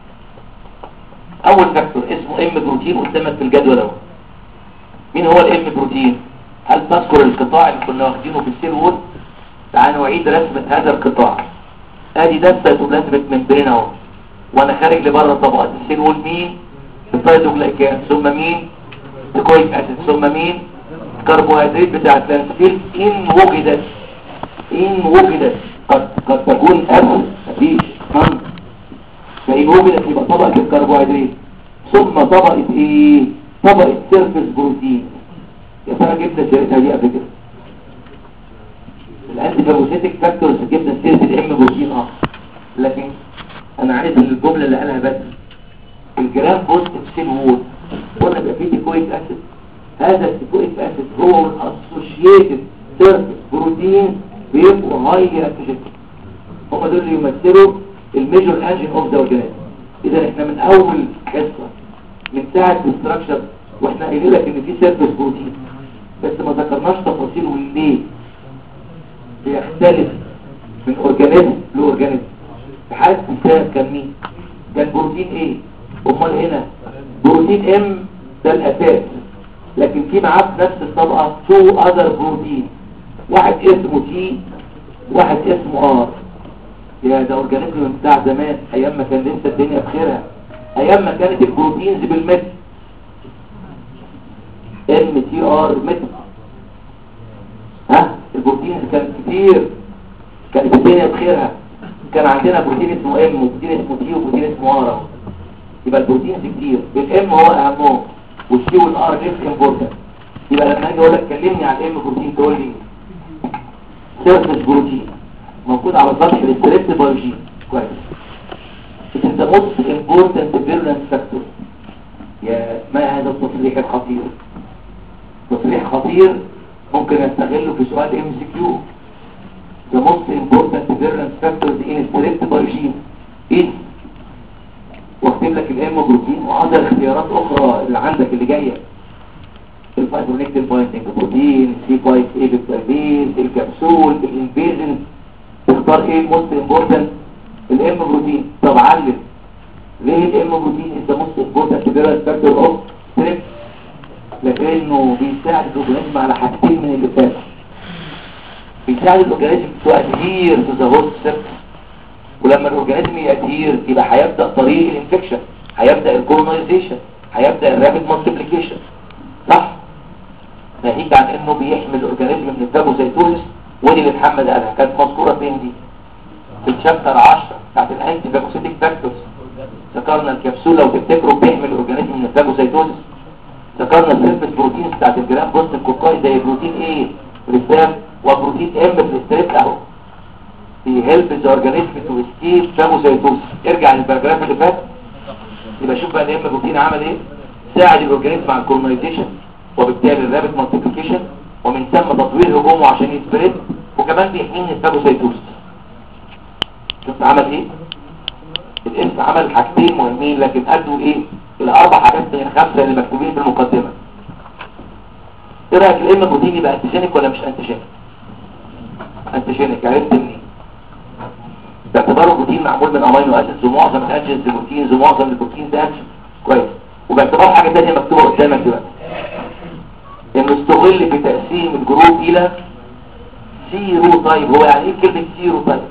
اول فاكتور اسمه ام بروتين قدامك في الجدول اهو مين هو الام بروتين هل تذكر القطاع اللي كنا واخدينه في السيل وول تعال نعيد رسمه هذا القطاع ادي ده السيتوبلازميك ممبرين اهو وانا خارج لبره طبقات السيل وول مين السيتوجلايكان ثم مين الكويك اسيد ثم مين الكربوهيدرات بتاع الترانسفير ان وجدت إن وجدت قد قد تكون أبل مفيش من فإن وجدت يبقى طبقة الكربوهيدرات ثم طبقة إيه طبقة سيرفس بروتين يا ترى جبنا سيرتها دي قبل كده الانتي فاجوسيتك فاكتورز جبنا سيرة الام بروتين اه لكن انا عايز الجملة اللي قالها بس الجرام بوزيتيف سيل وول قلنا بيبقى فيه تيكويك اسيد هذا التيكويك اسيد هو الاسوشيتد سيرفس بروتين بيبقوا هاي انتيجين هم دول اللي يمثلوا الميجور انجين اوف ذا اورجانيزم اذا احنا من اول حصه من ساعه الاستراكشر واحنا قايلين لك ان في سيرفس بروتين بس ما ذكرناش تفاصيله ليه بيختلف من اورجانيزم لاورجانيزم في حاله الانسان كان مين كان بروتين ايه امال هنا بروتين ام ده الاساس لكن في معاه في نفس الطبقه تو اذر بروتين واحد اسمه تي واحد اسمه ار يا ده اورجانيزم بتاع زمان ايام ما كان لسه الدنيا بخيرها ايام ما كانت البروتينز بالمتر ام تي ار متر ها البروتينز كانت كتير كانت الدنيا بخيرها كان عندنا بروتين اسمه ام وبروتين اسمه تي وبروتين اسمه ار اهو. يبقى البروتينز كتير بالام هو اهمهم والتي والار ليس امبورتنت يبقى لما اجي اقول لك كلمني عن الام بروتين تقول لي سيرفس بروتين موجود على سطح الاستريبت بايوجين كويس It is the most important virulent factor يا ما هذا التصريح الخطير تصريح خطير ممكن استغله في سؤال ام سي كيو The most important virulent factors in strep بايوجين is واكتب لك الام بروتين وعندك اختيارات اخرى اللي عندك اللي جايه الفايبرونيكتين بايندنج بروتين سي 5 اي بيبتايدين الكبسول الانفيجن تختار ايه الموست امبورتنت الام بروتين طب علم ليه الام بروتين از ذا موست امبورتنت فيرال فاكتور اوف ستريب لانه بيساعد الاورجانيزم على حاجتين من اللي فاتوا بيساعد الاورجانيزم تو ادهير تو ذا هوست سيرفيس ولما الاورجانيزم يادهير يبقى هيبدا طريق الانفكشن هيبدا الكولونايزيشن هيبدا الرابيد مالتيبليكيشن صح ناهيك عن انه بيحمي الاورجانيزم من الفاجوسيتوزس ودي اللي محمد قالها كانت مذكوره فين دي في الشابتر 10 بتاعت الانتي فاجوسيتيك فاكتورز ذكرنا الكبسول لو تفتكروا بيحمي الاورجانيزم من الفاجوسيتوزس ذكرنا السيرفس بروتينز بتاعت الجرام بوست الكوكاي زي بروتين ايه في الستام وبروتين ام في الستريب اهو بيهلب الاورجانيزم تو اسكيب فاجوسيتوزس ارجع للباراجراف اللي فات يبقى شوف بقى الام بروتين عمل ايه ساعد الاورجانيزم على الكولونايزيشن وبالتالي الرابط مالتيبليكيشن ومن ثم تطوير هجومه عشان يسبرد وكمان بيحميه من الفاجوسيتوزس شفت عمل ايه الانس عمل حاجتين مهمين لكن ادوا ايه الاربع حاجات من الخمسه اللي مكتوبين في المقدمه ايه رايك الام بروتين يبقى انتيجينيك ولا مش انتيجينيك انتيجينيك عرفت منين باعتباره بروتين معمول من امينو اسيدز ومعظم الانجنز بروتينز ومعظم البروتينز انجن كويس وباعتبار حاجه ثانيه مكتوبه قدامك دلوقتي انه استغل في تقسيم الجروب الى سيرو طيب هو يعني ايه كلمه سيرو طيب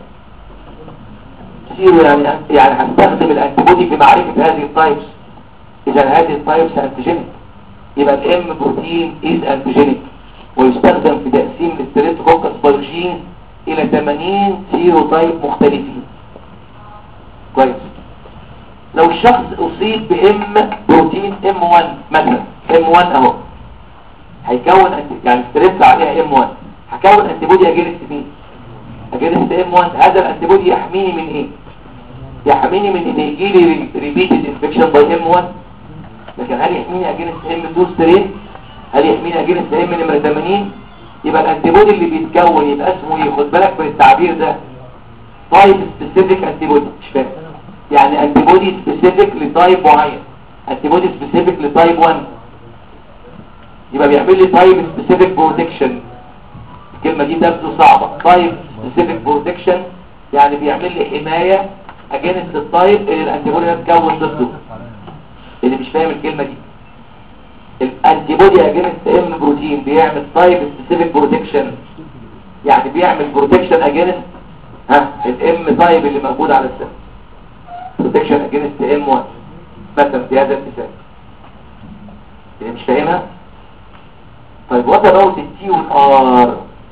سيرو يعني يعني هستخدم الانتيبودي في معرفه هذه التايبس اذا هذه التايبس انتيجينيك يبقى الام بروتين از انتيجينيك ويستخدم في تقسيم الستريبتوكوكس بايوجين الى 80 سيرو تايب مختلفين كويس لو الشخص اصيب بام بروتين ام 1 مثلا ام 1 اهو هيكون أنت- يعني ستريس عليها ام 1 هكون انتيبودي اجينست مين اجينست ام 1 هذا الانتيبودي يحميني من ايه يحميني من ان يجي لي ريبيتد انفكشن باي ام 1 لكن هل يحميني اجينست ام 2 سترين هل يحميني اجينست ام نمره 80 يبقى الانتيبودي اللي بيتكون يبقى اسمه ايه خد بالك من التعبير ده تايب سبيسيفيك انتيبودي مش فاهم يعني انتيبودي سبيسيفيك لتايب معين انتيبودي سبيسيفيك لتايب 1 يبقى بيعمل لي تايب سبيسيفيك بروتكشن الكلمه دي تبدو صعبه تايب سبيسيفيك بروتكشن يعني بيعمل لي حمايه اجينست التايب اللي الانتيبودي ده اتكون ضده اللي مش فاهم الكلمه دي الانتيبودي اجينست ام بروتين بيعمل تايب سبيسيفيك بروتكشن يعني بيعمل بروتكشن اجينست ها الام تايب اللي موجود على السيل بروتكشن اجينست ام 1 مثلا في هذا المثال اللي مش فاهمها طيب وات اباوت التي والار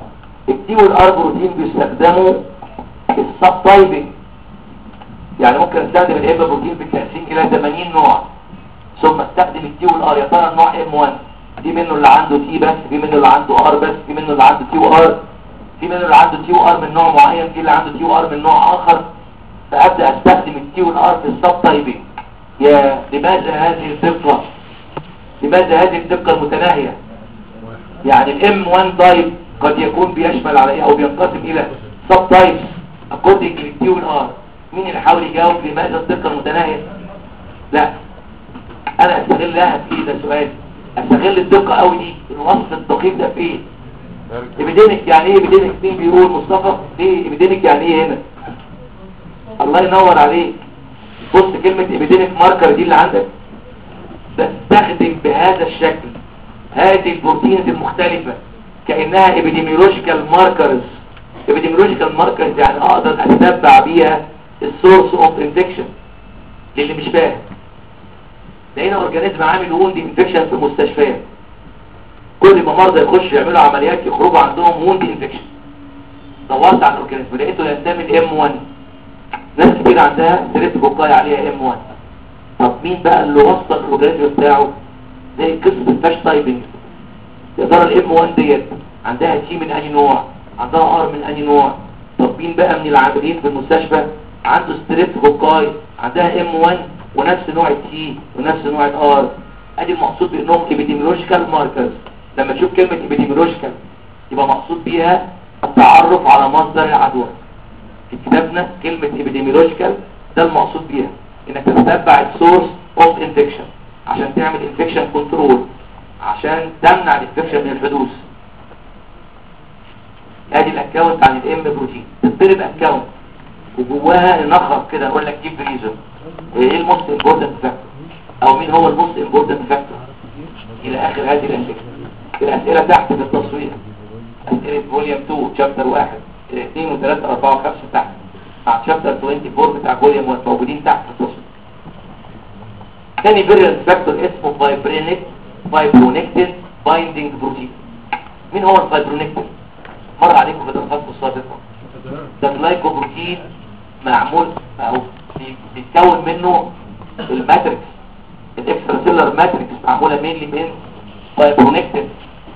التي والار بروتين بيستخدموا السب تايبنج يعني ممكن استخدم الام بروتين بالتقسيم الى 80 نوع ثم استخدم التي والار يا ترى النوع ام 1 في منه اللي عنده تي بس في منه اللي عنده ار بس في منه اللي عنده تي وار في منه اللي عنده تي وار من نوع معين في اللي عنده تي وار من نوع اخر فابدا استخدم التي والار في السب تايبنج يا لماذا هذه الدقه لماذا هذه الدقه المتناهيه يعني الام 1 تايب قد يكون بيشمل على او بينقسم الى سب تايبس according للتي والار مين اللي حاول يجاوب لماذا الدقه المتناهيه لا انا استغلها في ايه ده سؤال استغل الدقه قوي دي الوصف الدقيق ده في ايه ابيديميك يعني ايه ابيديميك مين بيقول مصطفى ليه ابيديميك يعني ايه هنا الله ينور عليك بص كلمه ابيديميك ماركر دي اللي عندك بستخدم بهذا الشكل هذه البروتينز المختلفه كانها ابيديميولوجيكال ماركرز ابيديميولوجيكال ماركرز يعني اقدر اتتبع بيها السورس اوف انفكشن للي مش فاهم لقينا اورجانيزم عامل ووند انفكشن في المستشفيات كل ما مرضى يخشوا يعملوا عمليات يخرجوا عندهم ووند انفكشن دورت على الاورجانيزم لقيته ينتمي لام 1 ناس كتير عندها ستريب بوكاي عليها ام 1 طب مين بقى اللي وصل الاورجانيزم بتاعه زي قصه الفاش تايبنج يا ترى الام 1 ديت عندها تي من اي نوع عندها ار من اي نوع طب مين بقى من العاملين في المستشفى عنده ستريب بوكاي عندها ام 1 ونفس نوع التي ونفس نوع الار ادي المقصود بانهم epidemiological ماركرز لما تشوف كلمة epidemiological يبقى مقصود بيها التعرف على مصدر العدوى في كتابنا كلمة epidemiological ده المقصود بيها انك تتبع السورس اوف انفكشن عشان تعمل انفكشن كنترول عشان تمنع الانفكشن من الحدوث ادي الاكونت عن الام بروتين تطلب اكونت وجواها نخرج كده اقول لك جيب ريزون ايه الموست امبورتنت فاكتور او مين هو الموست امبورتنت فاكتور الى اخر هذه الاسئله الاسئله تحت في التصوير اسئله فوليوم 2 شابتر 1 2 و3 4 و5 تحت مع شابتر 24 بتاع فوليوم 1 موجودين تحت في التصوير تاني فيريانت فاكتور اسمه فايبرينيك فايبرونكتين بايندينج بروتين مين هو الفايبرونكتين مر عليكم في الدراسات السابقه ده جلايكوبروتين معمول او بيتكون منه الماتريكس الاكسترا سيلر ماتريكس معموله مينلي من فايبرونكتين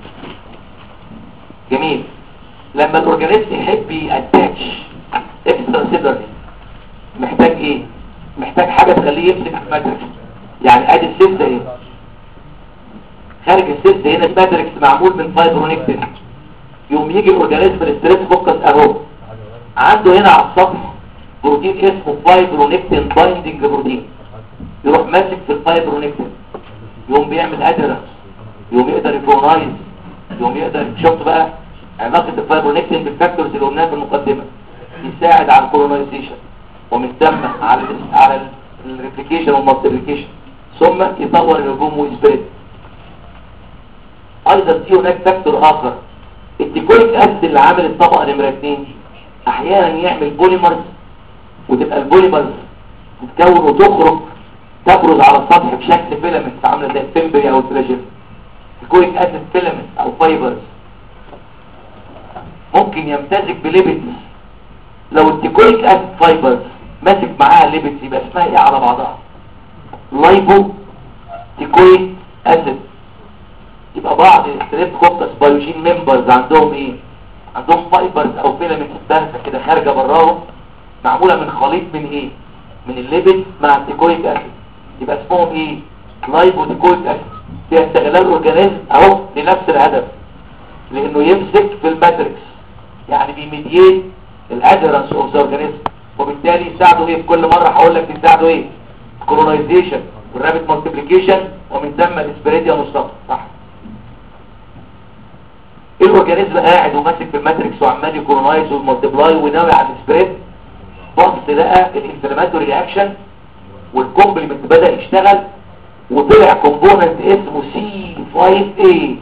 جميل لما الاورجانيزم يحب ياتاتش اكسترا سيلر محتاج ايه محتاج حاجه تخليه يمسك في الماتريكس يعني ادي السيل ده ايه خارج السيل ده هنا الماتريكس معمول من فايبرونكتين يوم يجي الاورجانيزم الستريس فوكس اهو عنده هنا على السطح بروتين اسمه فايبرونكتين بايندنج بروتين يروح ماسك في الفايبرونكتين يقوم بيعمل ادرس يقوم يقدر يكونايز يقوم يقدر شفت بقى علاقة الفايبرونكتين بالفاكتورز اللي قلناها في المقدمة يساعد على الكولونايزيشن ومن ثم على ال على الريبليكيشن والمالتيبليكيشن ثم يطور الهجوم ويسبريد ايضا في هناك فاكتور اخر التيكويك اسيد اللي عامل الطبقه نمره 2 دي احيانا يعمل بوليمرز وتبقى البوليمرز تتكون وتخرج تبرز على السطح بشكل فيلامنت عامله زي الفيمبري او الفلاجيل الكويك اسيد فيلامنت او فايبرز ممكن يمتزج بليبيدز لو التيكويك اسيد فايبرز ماسك معاها ليبيدز يبقى اسمها ايه على بعضها لايبو تيكويك اسيد يبقى بعض الستريبتوكوكس بايوجين ممبرز عندهم ايه عندهم فايبرز او فيلامنتس بارزه كده خارجه براهم معموله من خليط من ايه من الليبيد مع التيكويك اسيد يبقى اسمهم ايه لايبو تيكويك اسيد فيها استغلال اورجانيزم اهو لنفس الهدف لانه يمسك في الماتريكس يعني بيميديت الادرنس اوف ذا اورجانيزم وبالتالي يساعده ايه في كل مره هقول لك يساعده ايه كولونايزيشن والرابط مالتيبليكيشن ومن ثم الاسبريديا مصطفى صح الاورجانيزم قاعد وماسك في الماتريكس وعمال يكولونايز والمالتيبلاي وناوي على السبريد بص لقى الانفلاماتوري رياكشن والكومبلمنت بدا يشتغل وطلع كومبوننت اسمه سي 5 a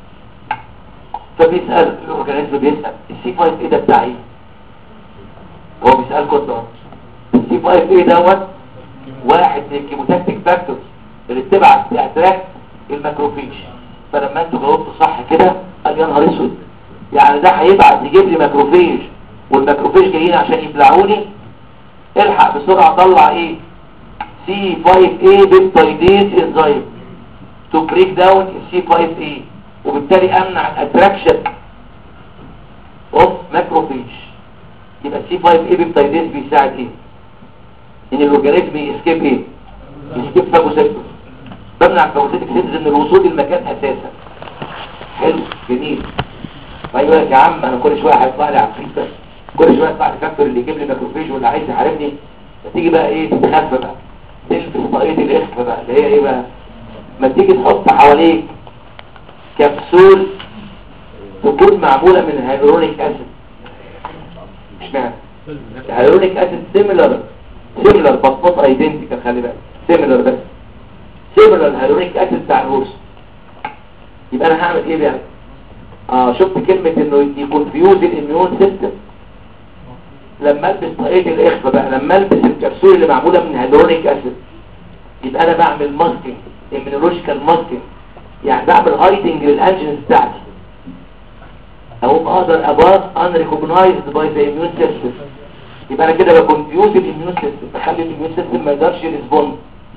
فبيسال الاورجانيزم بيسال السي 5 a ده بتاع ايه هو بيسال كنت السي 5 a دوت واحد من الكيموتاكتيك فاكتورز اللي بتبعت تاتراكت الماكروفيج فلما انتوا جاوبتوا صح كده قال يا نهار اسود يعني ده هيبعت يجيب لي ماكروفيج والماكروفيج جايين عشان يبلعوني الحق بسرعة طلع ايه C5A بيبتايديز انزيم تو بريك داون C5A وبالتالي امنع الاتراكشن اوف ماكروفيج يبقى C5A بيبتايديز بيساعد ايه ان الاورجانيزم يسكيب ايه يسكيب فاجوسيتوس بمنع الفاجوسيتك سينز من الوصول للمكان اساسا حلو جميل فيقول لك يا عم انا كل شويه هيطلع لي عفريت بس كل شويه يطلع لي فاكتور اللي يجيب لي ماكروفيج واللي عايز يحاربني فتيجي بقى ايه تتخفى بقى تلبس طاقيه الاخفاء بقى اللي هي ايه بقى ما تيجي تحط حواليك كبسول تكون معموله من هيالورونيك اسيد اشمعنى الهيالورونيك اسيد سيميلر سيميلر بس نوت ايدنتيكال خلي بالك سيميلر بس سيميلر الهيالورونيك اسيد بتاع الروس يبقى انا هعمل ايه بقى اه شفت كلمة انه يكونفيوز الاميون سيستم لما البس طاقية الاخفاء بقى لما البس الكبسولة اللي معمولة من هيدرونيك اسيد يبقى انا بعمل ماسكينج امينولوجيكال ماسكينج يعني بعمل هايدنج للانجنز بتاعتي اقوم اقدر اباص ان ريكوجنايزد باي ذا اميون سيستم يبقى انا كده بكونفيوز الاميون سيستم بخلي الاميون سيستم ما يقدرش يريسبوند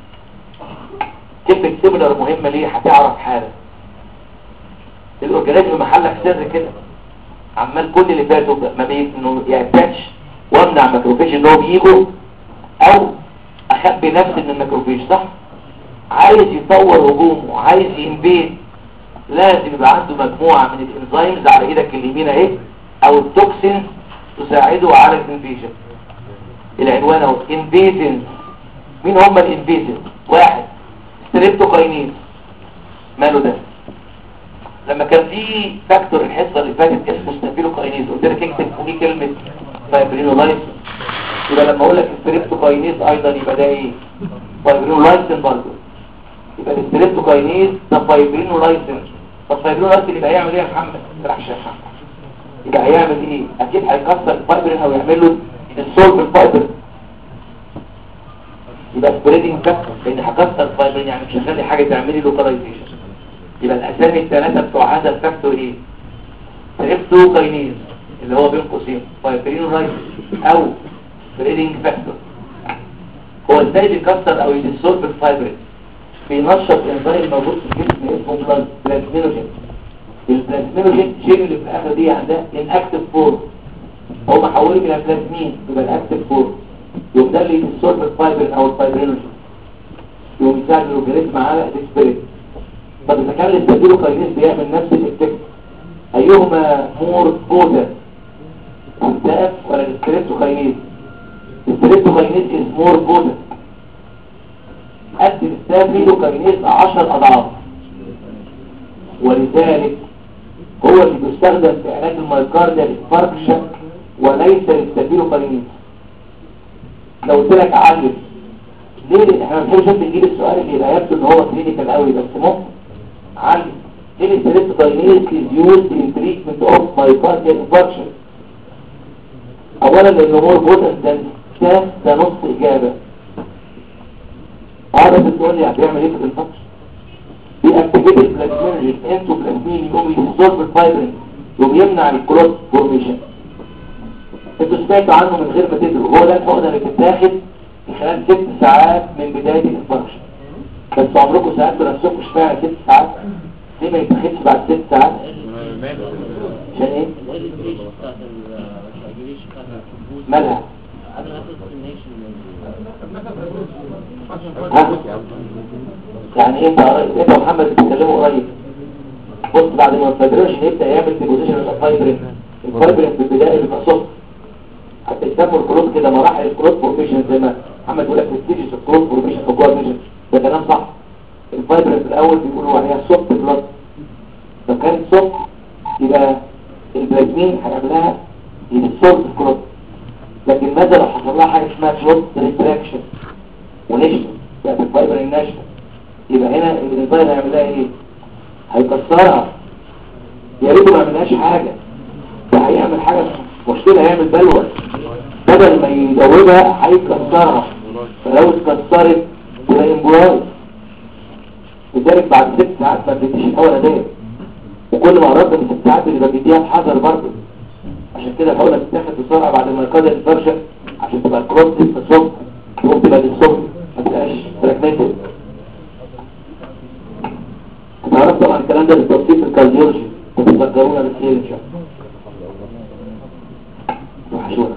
كلمة سيميلر مهمة ليه هتعرف حالا الاورجانيزم محلك سر كده عمال كل اللي فاتوا ما بي انه يعتادش وامنع ماكروفيج ان هو بيجوا او اخبي نفسي من الماكروفيج صح عايز يطور هجومه عايز ينبيد لازم يبقى عنده مجموعة من الانزيمز على ايدك اليمين اهي او التوكسين تساعده على الانفيجن العنوان اهو انفيجن مين هم الانفيجن واحد ستريبتوكاينيز ماله ده لما كان في فاكتور الحصه اللي فاتت اسمه ستافيلوكاينيز قلت لك اكتب فوقيه كلمه فايبرينولايسين يبقى لما اقول لك ستريبتوكاينيز ايضا يبقى ده ايه فايبرينولايسين برضه يبقى الستريبتوكاينيز ده فايبرينولايسين طب فايبرينولايسين يبقى هيعمل ايه يا محمد ما تسرحش يا محمد يبقى هيعمل ايه اكيد هيكسر الفايبرين او يعمل له السولف الفايبرين يبقى سبريدنج فاكتور لان هكسر الفايبرين يعني مش هخلي حاجه تعمل لي لوكاليزيشن يبقى الاسامي الثلاثه بتوع هذا الفاكتور ايه تريبتوكاينيز اللي هو بين قوسين فايبرينولايز او سبريدنج فاكتور هو ازاي بيكسر او يديسولف الفايبرين بينشط انزيم موجود في الجسم اسمه بلازمينوجين البلازمينوجين شيء اللي في الاخر دي عندها اناكتيف فورم هو محوله الى بلازمين يبقى الاكتيف فورم يقوم ده اللي يديسولف الفايبرين او الفايبرينوجين يقوم يساعد الاورجانيزم على الاسبريت طب اذا كان الاستابيلوكاينيز بيعمل نفس الافكت ايهما مور بودا الستاف ولا الستريبتوكاينيز الستريبتوكاينيز از مور بودا قد الاستابيلوكاينيز 10 اضعاف ولذلك هو اللي بيستخدم في علاج المايكارديال انفاركشن وليس الاستابيلوكاينيز لو قلت لك علم ليه احنا مش بنجيب السؤال اللي يبقى يبدو ان هو كلينيكال قوي بس ممكن علم ليه الستريبتوكاينيز is used in treatment of myocardial infarction اولا لانه مور بوتن ده الستاف ده نص اجابه اه بس تقول لي بيعمل ايه في الفكر بيأكتيفيت البلازمينوجين انتو بلازمين يقوم يديسولف الفايبرين يقوم يمنع الكلوت فورميشن انتوا سمعتوا عنه من غير ما تدروا هو ده الحقنه اللي بتتاخد في خلال ست ساعات من بدايه الانفكشن بس عمركم سالتوا نفسكم اشمعنى ست ساعات ليه ما يتاخدش بعد ست ساعات عشان ايه مالها ها؟ يعني انت انت ومحمد بتتكلموا قريب بص بعد ما الفايبريشن يبدا يعمل ديبوزيشن للفايبرين الفايبرين في البدايه بيبقى صفر حتى يسموا الكلوت كده مراحل الكلوت فورميشن زي ما محمد بيقول لك ستيجز الكلوت فورميشن في جوه الميشن ده كلام صح الفايبرين في الاول بيقولوا عليها سوفت بلاد لو كانت سوفت يبقى البلازمين هيعملها يدسولف الكلوت لكن ماذا لو حصل لها حاجه اسمها كلوت ريتراكشن ونشف بقت الفايبر الناشفه يبقى هنا الانزيم هيعملها ايه هيكسرها يا ريت ما يعملهاش حاجه ده هيعمل حاجه مشكله هيعمل بلوى بدل ما يزودها هيكسرها فلو اتكسرت تبقى امبراج لذلك بعد ست ساعات ما بتديش الهواء ديت وكل ما قربت من ست ساعات يبقى بيديها بحذر برضه عشان كده بحاول تتاخد بسرعه بعد ما يقدر الفرشه عشان تبقى الكروس دي الصبح تقوم تبقى للصبح ما تبقاش فراجمنتد تعرف طبعا الكلام ده بالتفصيل في الكارديولوجي تتذكرونا بالخير ان شاء الله وحشونا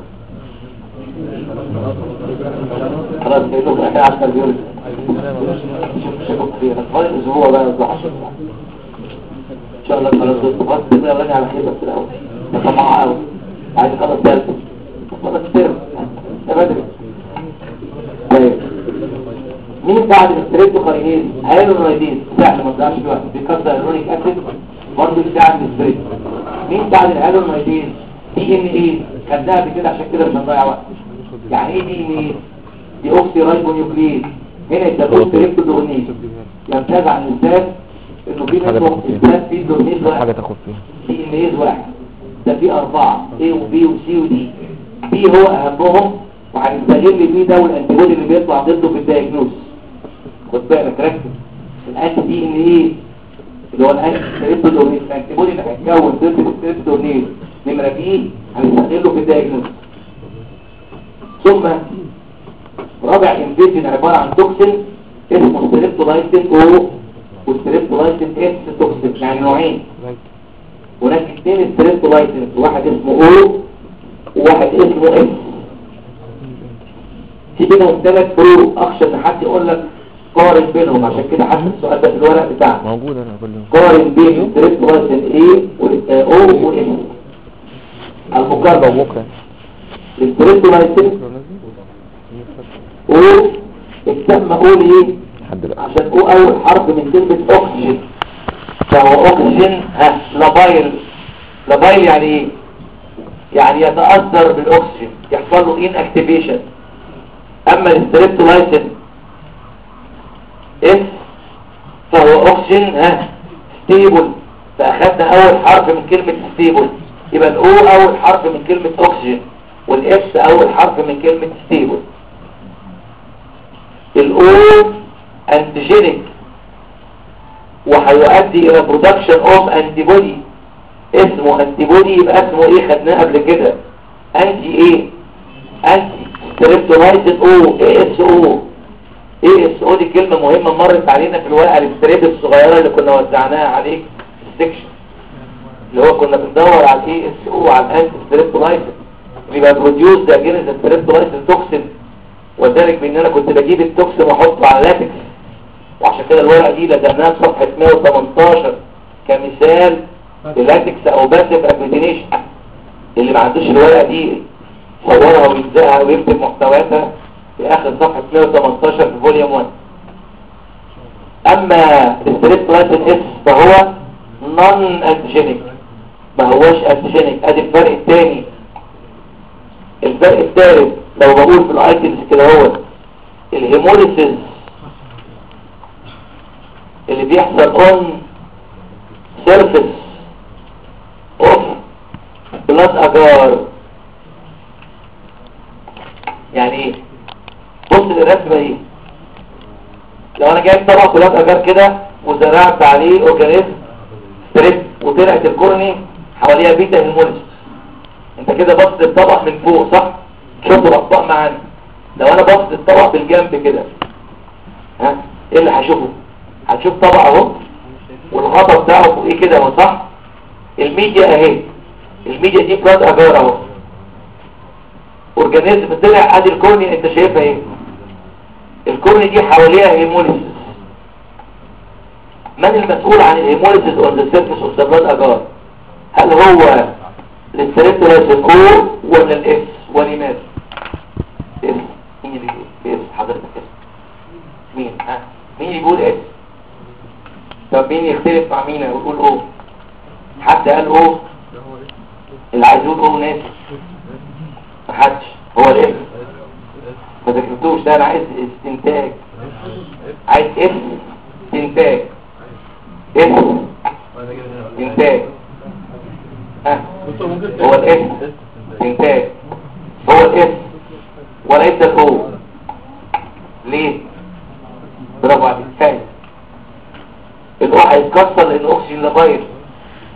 خلاص كده احنا على الكارديولوجي شوفوا كتير خلاص الاسبوع بقى وحشونا ان شاء الله خلاص خلاص كده راني على خير بس الاول ده طماع قوي عايز اخلص درس خلاص كتير ده بدري طيب مين بعد الستريبتوكاينيز هيلونايديز سهل ما تضيعش في وقت بيكسر هيلونيك اسيد برضه بيساعد الستريبت مين بعد الهيلونايديز دي ان ايه خدناها قبل كده عشان كده مش هنضيع وقت يعني ايه دي ان ايه دي اوكسي رايبونيوكليز هنا يسموه ستريبتودورنيز يمتاز عن الانسان انه في حاجة منه تاخد فيها. انسان فيه دورنيز حاجة واحد تاخد فيها دي ان ايه واحد ده فيه اربعة A و B و C و D B هو اهمهم وهنستغل بيه ده والانتيبودي اللي بيطلع ضده في الدايجنوز خد بالك ركز الانتي دي ان ايه اللي هو الانتي ستريبتودورنيز الانتيبودي اللي هيتكون ضد الستريبتودورنيز نمرة بي هنستغله في الدايجنوز ثم رابع انفيجن عبارة عن توكسين اسمه ستريبتولايتين او وستريبتولايتين اس توكسين يعني نوعين هناك اثنين ستريبتولايتين واحد اسمه او وواحد اسمه اس في بينهم ثلاث فروق اخشى ان حد يقول لك قارن بينهم عشان كده حتى السؤال ده في الورق بتاعنا موجود انا كل يوم قارن بين الستريبتولايتين ايه والاو واس المقارنة بكره الستريبتولايتين بكره نازل او التم اقول ايه لحد دلوقتي عشان او اول حرف من كلمة اكسجين فهو اكسجين ها لابايل لابايل يعني ايه يعني يتأثر بالاكسجين يحصل له ان اكتيفيشن اما الستريبتولايسين اس فهو اكسجين ها ستيبل فاخدنا اول حرف من كلمة ستيبل يبقى الاو اول حرف من كلمة اكسجين والاس اول حرف من كلمة ستيبل الاو انتيجينيك وهيؤدي الى برودكشن اوف انتي بودي اسمه انتي بودي يبقى اسمه ايه خدناه قبل كده انتي ايه انتي ستريبتولايتين او اي اس او اي اس او دي كلمه مهمه مرت علينا في الورقه الستريب الصغيره اللي كنا وزعناها عليك في السكشن اللي هو كنا بندور على الاي اس او على الانتي ستريبتولايتين بيبقى بروديوس ده جينيس ستريبتولايتين توكسين وذلك بان انا كنت بجيب التوكسين واحطه على لاتكس وعشان كده الورقه دي لزقناها في صفحه 118 كمثال لاتكس او باسيف اجلوتينيشن اللي ما عندوش الورقه دي صورها ويلزقها ويكتب محتوياتها في اخر صفحه 118 في فوليوم 1 اما الستريبتولايتين اس فهو نون انتيجينيك ما هوش انتيجينيك ادي الفرق الثاني الفرق الثالث لو بقول في الايتمز كده هو الهيموليسيس اللي بيحصل اون سيرفيس اوف بلاد اجار يعني ايه بص للرسمه دي لو انا جايب طبق بلاد اجار كده وزرعت عليه اورجانيزم ستريب وطلعت الكورني حواليها بيتا هيموليسيس انت كده بص الطبق من فوق صح شوفوا الاطباق معانا لو انا بص الطبق بالجنب كده ها ايه اللي هشوفه هتشوف طبق اهو والغطا بتاعه فوق ايه كده اهو صح الميديا اهي الميديا دي بلاد اجار اهو اورجانيزم طلع ادي الكورني انت شايفها ايه الكورني دي حواليها هيموليسيس من المسؤول عن الهيموليسيس اون ذا سيرفيس اوف ذا بلاد اجار هل هو للسيريتولايسين او ولا الاس ولماذا اس مين اللي بيقول اس حضرتك اس مين ها مين اللي بيقول اس طب مين يختلف مع مين ويقول او حد قال او اللي عايز يقول او ناس محدش هو الاس ما ذكرتوش ده انا عايز استنتاج عايز اس استنتاج اس استنتاج ها هو الاس انتاج هو الاس وليس الاو ليه برافو عليك فاهم الاو هيتكسر لان الاكسجين لباير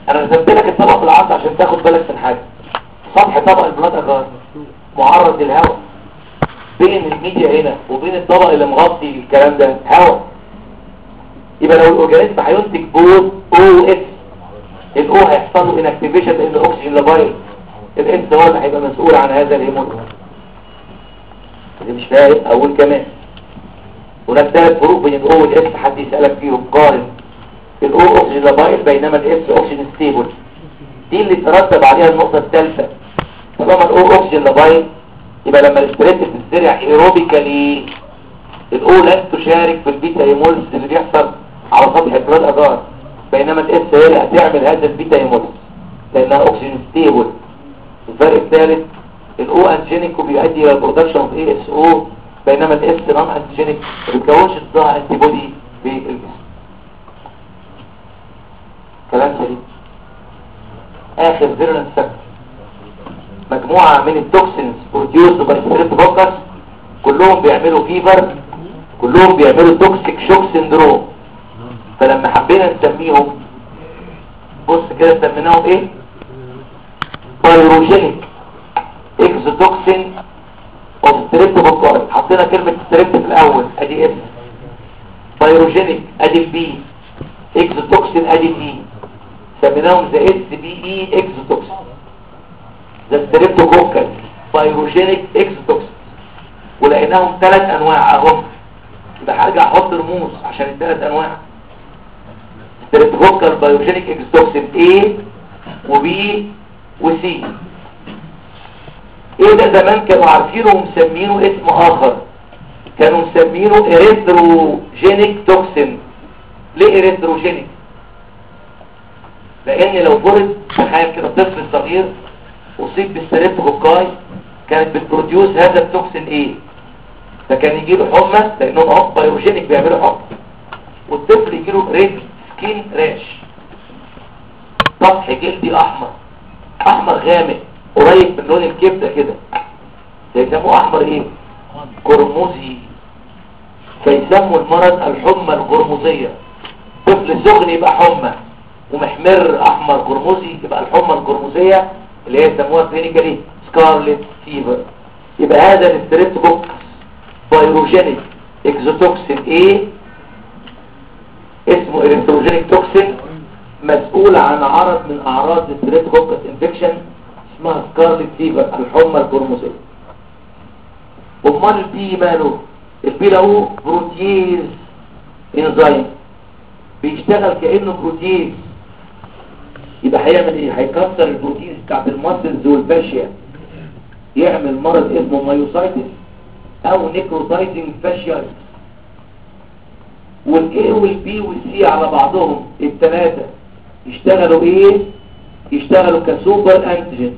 معرض للهواء بين الميديا هنا وبين الطبق اللي مغطي الكلام ده هواء يبقى لو الاورجانيزم هينتج بوز او اس الاو هيحصل له انكتيفيشن لان الاكسجين لفايل الاس هو اللي هيبقى مسؤول عن هذا الهيموجلوبين اللي مش فاهم اقول كمان هناك ثلاث فروق بين الاو والاس حد يسالك فيهم قارن الاو اكسجين لفايل بينما الاس اكسجين ستيبل دي اللي ترتب عليها النقطه الثالثه طالما الاو اكسجين لفايل يبقى لما الاستريت بتزرع ايروبيكالي الاو لن تشارك في البيتا هيمولز اللي بيحصل على سطح افراد اجار بينما الاس هي اللي هتعمل هذا البيتا هيمولز لانها اكسجين ستيبل الفرق الثالث الاو انجينيك وبيؤدي الى البرودكشن اوف اي اس او بينما الاس نون انجينيك ما بيتكونش صداع انتي بودي في الجسم كلام سليم اخر فيرولنس فاكتور مجموعة من التوكسينز بروديوسد باي ستريبتوكوكس كلهم بيعملوا فيفر كلهم بيعملوا توكسيك شوك سيندروم فلما حبينا نسميهم بص كده سميناهم ايه بايروجينيك اكزوتوكسين اوف ستريبتوكوكس حطينا كلمة ستريبت في الاول ادي اس بايروجينيك ادي بي اكزوتوكسين ادي تي سميناهم ذا اس بي اي اكزوتوكسين ذا ستريبتوكوكس بايروجينيك اكزوتوكسين ولقيناهم ثلاث انواع اهم يبقى حاجة احط رموز عشان الثلاث انواع ستريبتوكوكال بايروجينيك اكزوتوكسين A و B و C ايه ده زمان كانوا عارفينه ومسمينه اسم اخر كانوا مسمينه اريثروجينيك توكسين ليه اريثروجينيك لان لو فرض تخيل كده طفل صغير اصيب بالستريبتوكوكاي كانت بتبروديوس هذا التوكسين ايه فكان يجي له حمى لانهم اهو بايوجينيك بيعملوا حمى والطفل يجي له ريد سكين راش سطح جلدي احمر احمر غامق قريب من لون الكبده كده يسموه احمر ايه قرمزي فيسموا المرض الحمى القرمزيه طفل سخن يبقى حمى ومحمر احمر قرمزي يبقى الحمى القرمزيه اللي هي يسموها كلينيكالي سكارلت فيفر يبقى هذا الستريبتوكوكس بايروجينيك اكزوتوكسين ايه اسمه اريثروجينيك توكسين مسؤول عن عرض من اعراض الستريبتوكوكس انفكشن اسمها سكارلت فيفر الحمى القرمزيه امال البي ماله البي له بروتيز انزيم بيشتغل كانه بروتيز يبقى هيعمل ايه هيكسر البروتينز بتاعت الماسلز والفاشيا يعمل مرض اسمه مايوسايتس او نيكروتايزنج فاشيايتس والاي والبي والسي على بعضهم الثلاثه يشتغلوا ايه يشتغلوا كسوبر انتيجين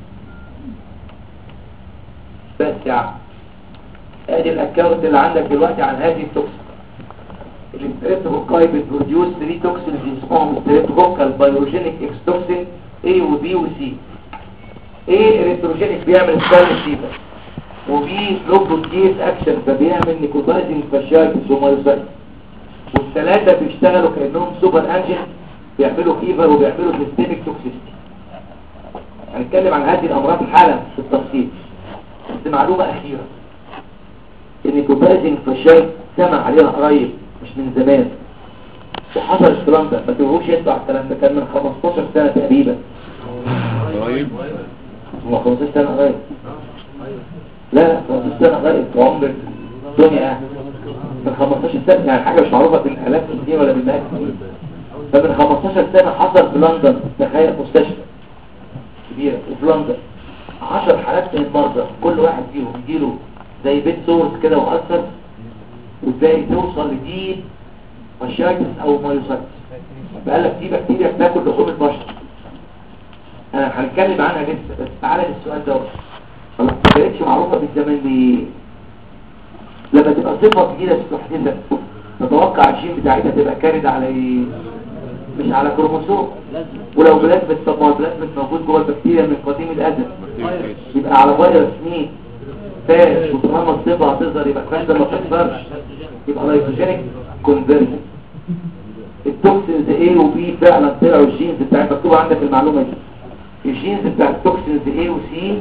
بس يا عم ادي الاكونت اللي عندك دلوقتي عن هذه التوكسين الستريبتوكوكاي بتبروديوس 3 توكسينز اسمهم ستريبتوكوكال بايوجينيك اكستوكسين A و B و C A اريثروجينيك بيعمل سكارلت فيفر و B لوبروتيز اكشن فبيعمل نيكوتايزنج فاشيايتس ومايوسايتس والثلاثه بيشتغلوا كانهم سوبر انجن بيعملوا فيفر وبيعملوا سيستميك توكسيستي هنتكلم عن هذه الامراض حالا في التفصيل بس معلومه اخيره النيكوتايزنج فاشيايتس سمع عليها قريب مش من زمان وحصل الكلام ده ما تقولوش انتوا على الكلام ده كان من 15 سنة تقريبا قريب هو 15 سنة قريب لا لا 15 سنة قريب وعمر الدنيا من 15 سنة يعني حاجة مش معروفة بالالاف السنين ولا بالمئات السنين فمن 15 سنة حصل في لندن تخيل مستشفى كبيرة وفي لندن 10 حالات من المرضى كل واحد فيهم يجيله زي بيت سورس كده وأثر وازاي توصل لدي مشاكس او مايوسايتس بقى لك دي بكتيريا بتاكل لحوم البشر انا هنتكلم عنها لسه بس تعالى للسؤال ده خلاص ما كانتش معروفه بالزمان ليه لما تبقى صفه جديده تحدثها تتوقع الجين بتاعتها تبقى كارد على ايه مش على كروموسوم ولو بلازمت طب ما البلازمت موجود جوه البكتيريا من قديم الازل يبقى على فيروس مين فاش وطالما الصفه هتظهر يبقى الفاش ده ما تكسرش يبقى لايكوجينيك كونفرجن التوكسينز A و B فعلا طلعوا الجينز بتاع مكتوب عندك المعلومه دي الجينز بتاع التوكسينز A و C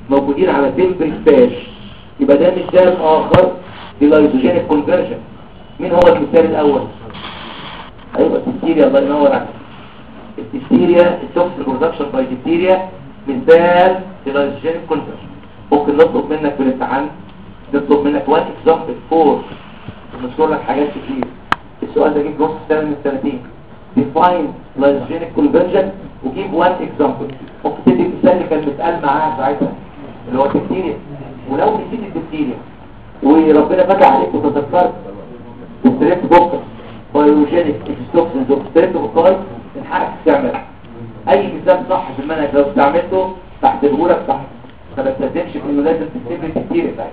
موجودين على تمبري ستاج يبقى ده مثال اخر للايزوجينيك كونفرجن مين هو المثال الاول ايوه التستيريا الله ينور عليك التستيريا التوكسيك برودكشن باي تستيريا مثال للايزوجينيك كونفرجن ممكن نطلب منك في الامتحان نطلب منك وان اكزامبل فور ونذكر لك حاجات كتير السؤال ده جيب نص سنه من السنتين define lysogenic conversion وجيب one example ممكن تدي المثال اللي كان متقال معاه ساعتها اللي هو التكتيريا ولو نسيت التكتيريا وربنا فتح عليك وتذكرت ستريت بوكر بايوجينيك اكستوكسنز وستريت بوكاي من حقك تعملها اي مثال صح في المنهج لو استعملته تحسبه لك صح ما بستخدمش في انه لازم تكتب لي التكتيريا بتاعتك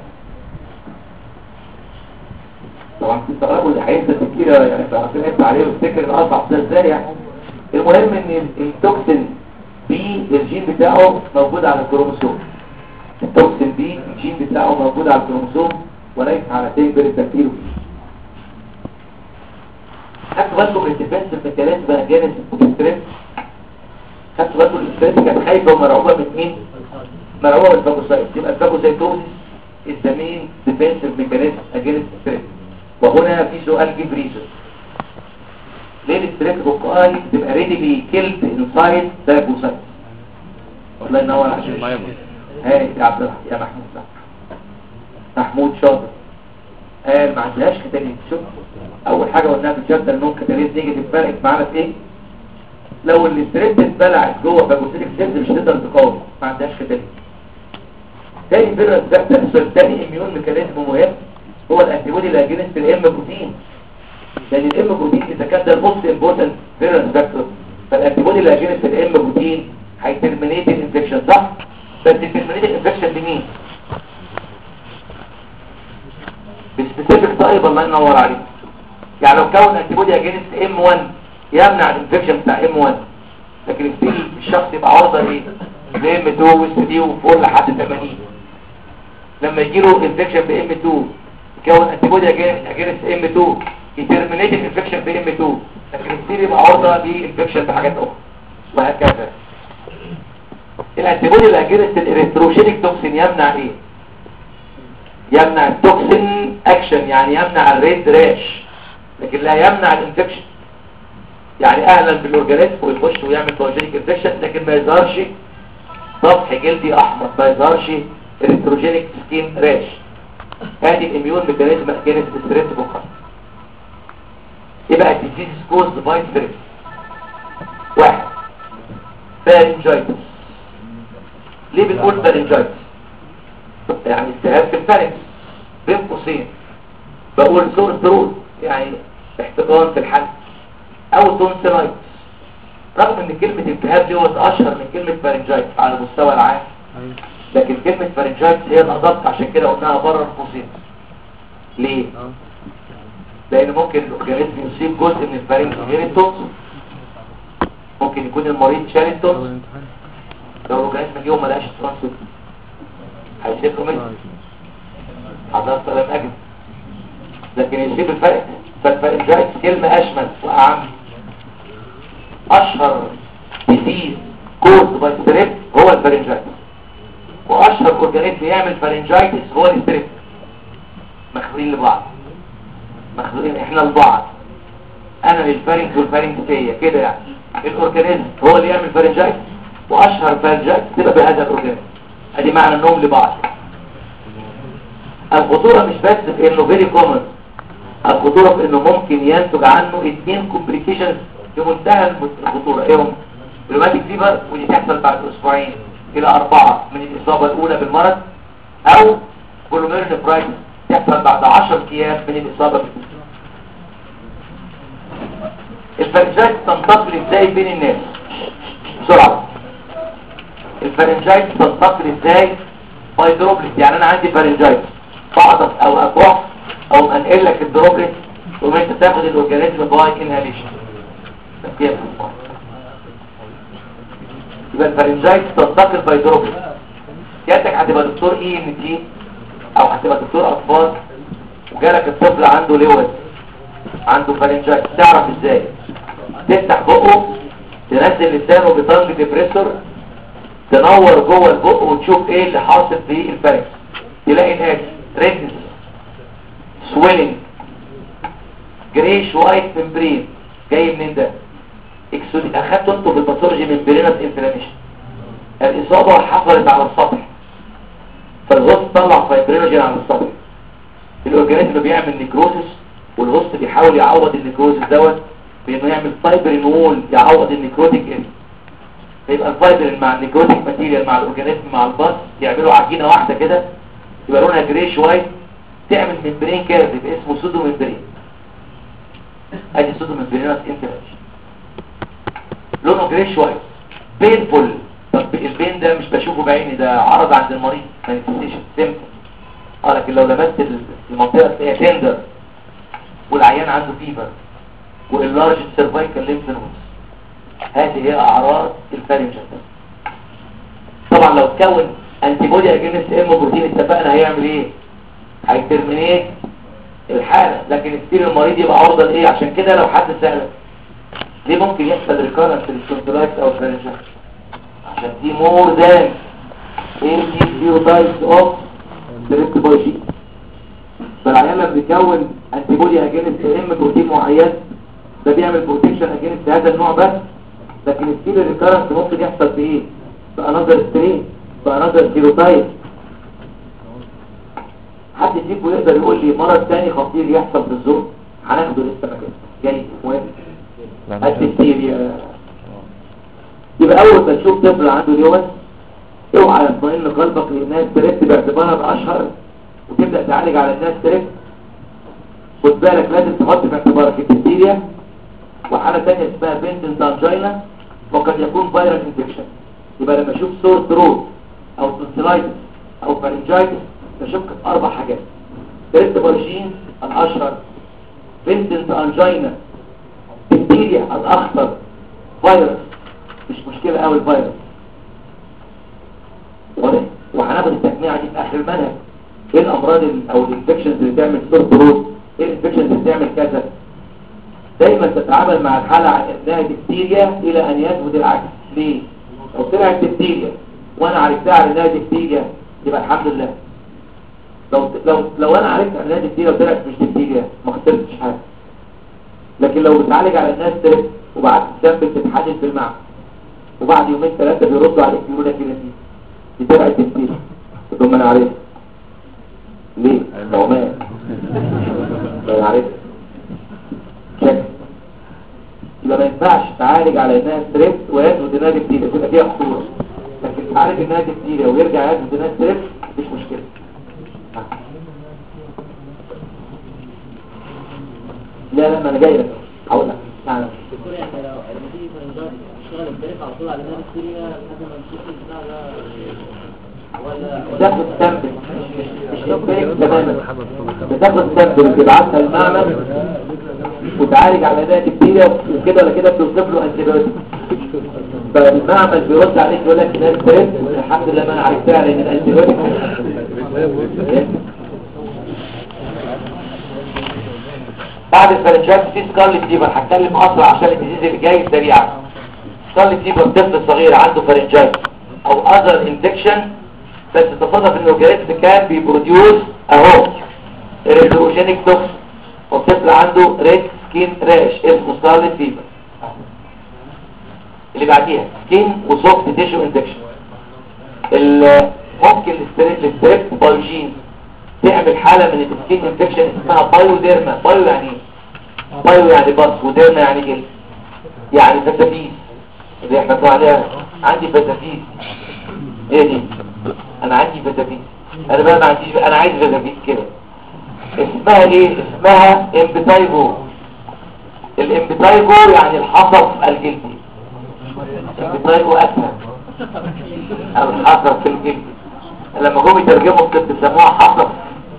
طبعا تستغربوا اللي هينسى التفكير يعني عشان يفتح عليه ويفتكر الاصعب ده ازاي يعني المهم ان التوكسين بي الجين بتاعه موجود على الكروموسوم التوكسين بي الجين بتاعه موجود على الكروموسوم وليس على تمبر التفكير خدتوا بالكم من الديفنسيف ميكانيزم بقى جانس ستريس خدتوا بالكم الستريس كانت خايفه ومرعوبه من مين؟ مرعوبه من الفاجوسايت يبقى الفاجوسايتوزيس is the main defensive mechanism against stress وهنا في سؤال جيب ريزون ليه الستريس بوكاي تبقى ريدلي كيلد انسايد فاجوسايت الله ينور عليك هاي يا عبد الرحمن يا محمود صح محمود شاطر قال ما عندهاش كتاليز شوف اول حاجه قلناها في الشابتر ان كتاليز نيجاتيف فرقت معانا في ايه لو الاستريس اتبلعت جوه فاجوسيتك سيلز مش تقدر تقاوم ما عندهاش كتاليز تاني فيروس ده تحصل تاني اميون ميكانيزم مهم هو الانتيبودي اللي اجينست الام بروتين لان الام بروتين اذا كان ده الموست امبورتنت فيروس فاكتور فالانتيبودي اللي اجينست الام بروتين هيترمينيت الانفكشن صح بس الترمينيت الانفكشن بمين بسبيسيفيك طيب الله ينور عليك يعني لو كون انتيبودي اجينست ام 1 يمنع الانفكشن بتاع ام 1 لكن الستيل الشخص يبقى عرضه ايه لام 2 وست دي وفوق لحد 80 لما يجي له انفكشن بام 2 يكون انتيبودي اجينست ام 2 يترمينيت الانفكشن بام 2 لكن الستيل يبقى عرضه لانفكشن بحاجات اخرى وهكذا الانتيبودي اللي اجينست الاريثروجينيك توكسين يمنع ايه يمنع التوكسين اكشن يعني يمنع الريد راش لكن لا يمنع الانفكشن يعني اهلا بالاورجانيزم ويخش ويعمل توجينيك انفكشن لكن ما يظهرش سطح جلدي احمر ما يظهرش الريتروجينيك سكين راش هذه الاميون ميكانيزم اجينست ستريس بوكر يبقى الديزيز كوز باي ستريس واحد فارنجايتس ليه بنقول فارنجايتس يعني التهاب في الفارنكس بين قوسين بقول سور ثروت يعني احتقان في الحلق او تونسيلايتس رغم ان كلمة التهاب دي هو اشهر من كلمة فارنجايتس على المستوى العام لكن كلمة فارنجايتس هي الادق عشان كده قلناها بره القوسين ليه؟ لان ممكن الاورجانيزم يصيب جزء من الفارنج غير التونسل ممكن يكون المريض شال التونسل لو الاورجانيزم جه وما لقاش التونسل هيسيب له منه حضرت لم اجد لكن يسيب الفرق فالفرنجايتس كلمة اشمل واعم اشهر ديزيز كوز باي ستريب هو الفرنجايتس واشهر اورجانيزم يعمل فرنجايتس هو الستريب مخلوقين لبعض مخلوقين احنا لبعض انا للفرنج والفرنج فيا كده يعني الاورجانيزم هو اللي يعمل فرنجايتس واشهر فرنجايتس تبقى بهذا الاورجانيزم ادي معنى انهم لبعض الخطورة مش بس في انه فيري كومن الخطورة في انه ممكن ينتج عنه اثنين كومبليكيشنز في منتهى الخطورة ايه هم روماتيك فيبر ودي تحصل بعد اسبوعين الى اربعة من الاصابة الاولى بالمرض او كولوميرن برايتس تحصل بعد 10 ايام من الاصابة بالمرض الفرنجايت تنتقل ازاي بين الناس بسرعة الفرنجايت تنتقل ازاي باي دروبلت يعني انا عندي فرنجايت بعضك او اكح او انقل لك الدروبلت وما انت تاخد الاورجانيزم باي انهاليشن يبقى الفرنجايت تنتقل باي دروبلت جاتك هتبقى دكتور اي ام تي او هتبقى دكتور اطفال وجالك الطفل عنده لوز عنده فرنجايت تعرف ازاي تفتح بقه تنزل لسانه بطنج ديبريسور تنور جوه البق وتشوف ايه اللي حاصل في الفاركس تلاقي الاتي ريدنس سويلنج جريش وايت ممبرين جاي منين ده اكسودي اخدته انتوا في الباثولوجي ممبرينس انفلاميشن الاصابه حصلت على السطح فالهوست طلع فايبرينوجين على السطح الاورجانيزم بيعمل نيكروسس والهوست بيحاول يعوض النيكروسس دوت بانه يعمل فايبرين وول يعوض النيكروتيك ان فيبقى الفايبرين مع النيكروتيك ماتيريال مع الاورجانيزم مع الباص يعملوا عجينه واحده كده يبقى لونها جريش وايت تعمل ممبرين كيرف يبقى اسمه سودو ممبرين ادي سودو ممبرينس انفلاميشن لونه جريش وايت بينفول طب البين ده مش بشوفه بعيني ده عرض عند المريض مانيفستيشن سيمتوم اه لكن لو لمست المنطقه تلاقيها تندر والعيان عنده فيفر واللارج سيرفايكال ليمف نودز هذه هي اعراض الفارنجيتس طبعا لو اتكون انتي بودي اجينست ام بروتين اتفقنا هيعمل ايه هيترمينيت الحاله لكن ستيل المريض يبقى عرضه لايه عشان كده لو حد سألك ليه ممكن يحصل ريكارنس في الكونتراكت او الفارنجيتس عشان دي مور ذان ايه دي فيوتايبس اوف دريكت بوشي فالعيان لما بيكون انتي بودي اجينست ام بروتين معين ده بيعمل بروتكشن اجينست هذا النوع بس لكن الستيل الريكارنس ممكن يحصل في ايه بانذر سترين بانذر سيروتايب حد فيكم يقدر يقول لي مرض تاني خطير يحصل في الزور هناخده لسه مكان جاي مهم الدكتيريا يبقى اول ما تشوف طفل عنده اليوم اوعى يطمئن قلبك للناس تريت باعتبارها الاشهر وتبدا تعالج على الناس تريت خد بالك لازم تحط في اعتبارك الدكتيريا وحاله ثانيه اسمها بنتن دانجينا وقد يكون فيروس انفكشن يبقى لما اشوف سور ثروت او تونسيلايتس او فارنجايتس بشك في اربع حاجات تريت بارجين الاشهر بنتن انجينا بكتيريا الاخطر فيروس مش مشكلة قوي الفيروس واضح وهناخد التجميعة دي في اخر المنهج ايه الامراض ال- او الانفكشنز اللي تعمل سور ثروت ايه الانفكشنز اللي تعمل كذا دايما تتعامل مع الحالة على انها دكتيريا الى ان يثبت العكس ليه لو طلعت دكتيريا وانا عرفتها على انها دكتيريا يبقى الحمد لله لو لو لو انا عرفت انها دكتيريا وطلعت مش دكتيريا ما خسرتش حاجه لكن لو بتعالج على الناس ترك وبعد تثبت تتحدث في المعمل وبعد يومين ثلاثة بيردوا عليك يقولوا لك كده دي دي طلعت دكتيريا تقول ما انا عارف ليه؟ لو مات لو عارف شك يبقى ما ينفعش تعالج على انها ستريس ويثبت انها دكتيريا تبقى فيها خطوره لكن تعالج انها دكتيريا ويرجع يثبت انها ستريس مش مشكله لا لا ما انا جاي لك هقول لك تعالى دكتور يعني لو لما تيجي فرنجات تشتغل التاريخ على طول على نار السوريا لحد ما نشوف البتاع ده ولا بتاخد سامبل مش تفرق تماما بتاخد سامبل بتبعتها المعمل وتعالج على ده كتير وكده ولا كده بتوصف له انتيبيوتيك فالمعمل بيرد عليك يقول لك ده ستريس الحمد لله ما انا عرفتها لان الانتيبيوتيك بعد الفرنجات في سكارلت فيبر هتكلم اسرع عشان الديزيز اللي جاي سريعا سكارلت فيبر طفل صغير عنده فرنجات او اذر انفكشن بس تصادف ان الاورجانيزم كان بيبروديوس اهو ريدروجينيك توكس والطفل عنده ريد سكين راش اسمه سكارلت فيبر اللي بعديها سكين وسوفت تيشو انفكشن ممكن الستريبت بايوجين تعمل حالة من السكين انفكشن اسمها بايوديرما بايو يعني ايه بايو يعني بص وديرما يعني جلد يعني فتافيس اللي احنا بنقول عليها عندي فتافيس ايه دي انا عندي فتافيس انا بقى ما عنديش انا عايز فتافيس كده اسمها ايه اسمها امبتايجو الامبتايجو يعني الحصف الجلدي امبتايجو اسهل الحصف الجلدي لما جم يترجموا كنت بيسموها حصف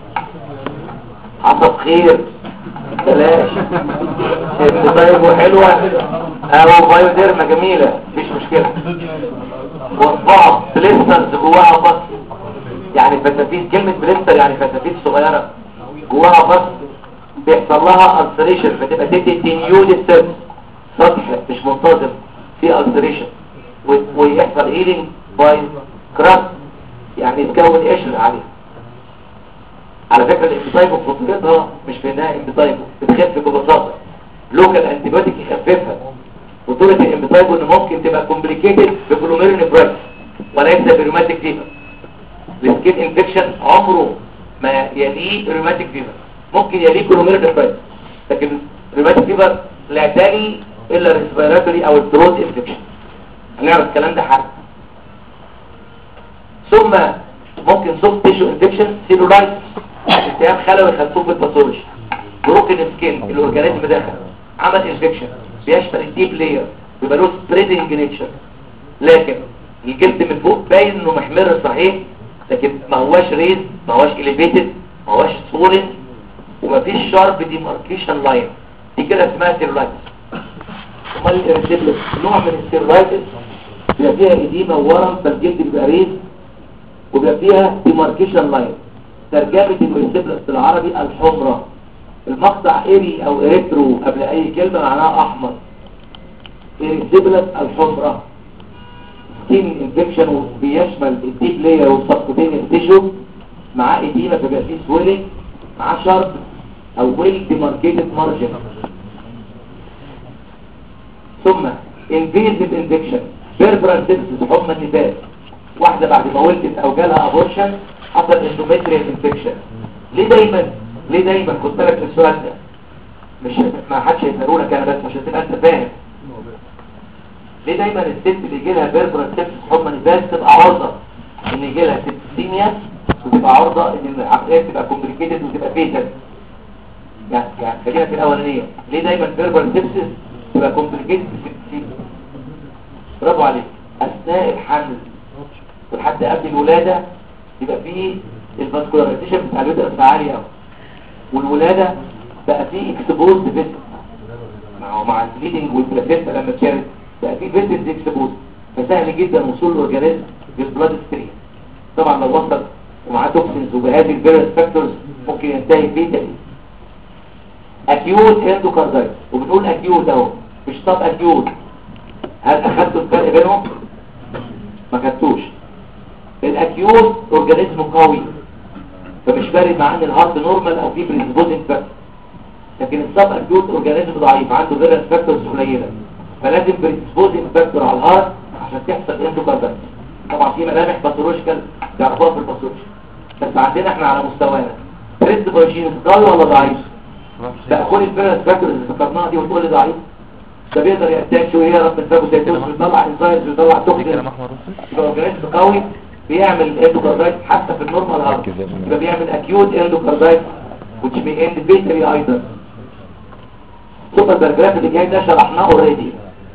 حصف خير بلاش امبتايجو حلوة او بايوديرما جميلة مفيش مشكلة وصبعه بليسترز جواها بس يعني فتافيس كلمة بليستر يعني فتافيس صغيرة جواها بس بيحصل لها ألسريشن فتبقى تدي تنيود السيرفس سطح مش منتظم في ألسريشن ويحصل هيلينج باي كراس يعني يتكون قشر عليها على فكرة الانتيبايبو خطورتها مش في انها انتيبايبو بتخف ببساطة لوكال انتيبيوتيك يخففها خطورة الانتيبايبو ان ممكن تبقى كومبليكيتد بكلوميرين براكس وليس بروماتيك فيفر السكين انفكشن عمره ما يليه روماتيك فيفر ممكن يليه كلوميرين براكس لكن روماتيك فيفر لا تلي الا ريسبيراتوري او الثروت انفكشن هنعرف الكلام ده حاجه ثم ممكن سوفت تيشو انفكشن سيلولايتس التهاب خلوي خلفوف الباثولوجي بروكن سكين الاورجانيزم دخل عمل انفكشن بيشمل الديب لاير بيبقى له سبريدنج نيتشر لكن الجلد من فوق باين انه محمر صحيح لكن ما هواش ريز ما هواش اليفيتد ما هواش سولن ومفيش شارب ديماركيشن لاين دي كده اسمها سيلولايتس امال الاريتيبلس نوع من السيلولايتس بيبقى فيها اديمه وورم فالجلد بيبقى ريز وبيبقى فيها ديماركيشن لاين ترجمة الاريتيبلس بالعربي الحمرة المقطع ايري او اريترو قبل اي كلمة معناها احمر اريتيبلس الحمرة سكين انفكشن بيشمل الديب لاير والسبكوتينيوس تيشو معاه اديمة فبيبقى فيه سويلنج معاه شرب او ويل ديماركيتد مارجن ثم انفيزيف انفكشن بيربرال سيبسس حمى النفاس واحدة بعد ما ولدت او جالها ابورشن حصل اندوميتريال انفكشن ليه دايما ليه دايما خد بالك من السؤال ده مش ما حدش يسالونك انا بس عشان تبقى انت فاهم ليه دايما الست اللي يجي لها بيربرال سيبسس حمى نفاس تبقى عرضه ان يجي لها سيبسيميا وتبقى عرضه ان العمليه تبقى كومبليكيتد وتبقى فيتال يعني يعني خلينا في الاولانيه ليه دايما بيربرال سيبسس تبقى كومبليكيتد سيبسيميا برافو عليك اثناء الحمل ولحد قبل الولادة يبقى فيه الفاسكولاريزيشن بتاع اليوترس عالي قوي والولادة بقى فيه اكسبوز فيسل مع مع البليدنج والبلاسينتا لما اتشالت بقى فيه فيسل اكسبوز فسهل جدا وصول الاورجانيزم للبلاد ستريم طبعا لو وصل ومعاه توكسينز وبهذه الفيروس فاكتورز ممكن ينتهي فيتالي اكيوت اندوكاردايت وبنقول اكيوت اهو مش طب اكيوت هل اخدتوا الفرق بينهم ما خدتوش الاكيوت اورجانيزم قوي فمش فارق مع ان الهارت نورمال او في بريسبوزنج فاكتور لكن السب اكيوت اورجانيزم ضعيف عنده فيروس فاكتورز قليله فلازم بريسبوزنج فاكتور على الهارت عشان تحصل اندوكاردايت طبعا في ملامح باثولوجيكال تعرفوها في الباثولوجي بس عندنا احنا على مستوانا بريست بايجين قوي ولا ضعيف لا كل الفيروس فاكتورز اللي ذكرناها دي وتقول لي ضعيف ده بيقدر يحتاج شويه رب الفاجوسيتوس بيطلع انزايمز بيطلع توكسين كلام احمر رسل يبقى اورجانيزم قوي بيعمل اندوكاردايت حتى في النورمال هارت ركز يا ابني. يبقى بيعمل اكيوت اندوكاردايت which may end fatally ايضا ثم البرجراف اللي جاي ده شرحناه اوريدي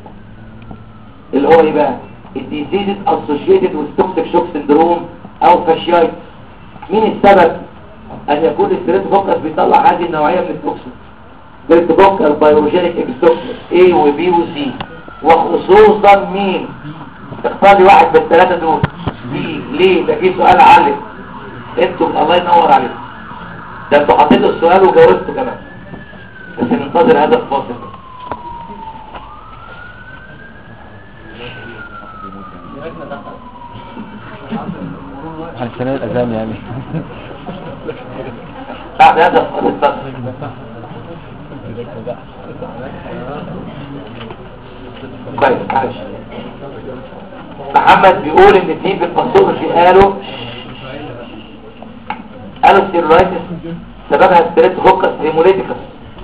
اللي هو ايه بقى الديزيز اسوشيتد with toxic shock syndrome او فاشيايت مين السبب ان يكون الستريت فوكس بيطلع هذه النوعيه من التوكسين بيرتبوكر بايوجينيك اكستوكسين A و B و C وخصوصا مين اختار لي واحد من الثلاثة دول دي ليه ده في سؤال علم انتوا الله ينور عليكم ده انتوا حطيتوا السؤال وجاوبتوا كمان بس ننتظر هذا الفاصل هنستنى الاذان يعني بعد هذا الفاصل طيب معلش محمد بيقول ان في في الباثولوجي قالوا قالوا السيرولايتس سببها ستريبت هوكس هيموليتيكس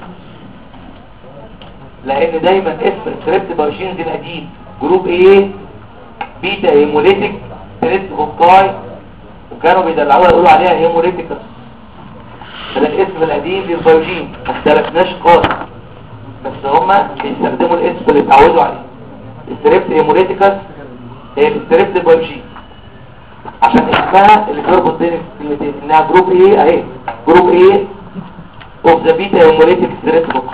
لان دايما اسم الستريبت بايشينز القديم جروب ايه بيتا هيموليتيك ستريبت هوكاي وكانوا بيدلعوها يقولوا عليها هيموليتيكس ده الاسم القديم للبيوجين ما اختلفناش خالص بس هما بيستخدموا الاسم اللي اتعودوا عليه الستريبت هيموليتيكس هي الستريبت بايوجين عشان اسمها اللي بيربط بين الكلمتين انها جروب ايه اهي جروب ايه اوف ذا بيتا هيموليتيك ستريبت بوكس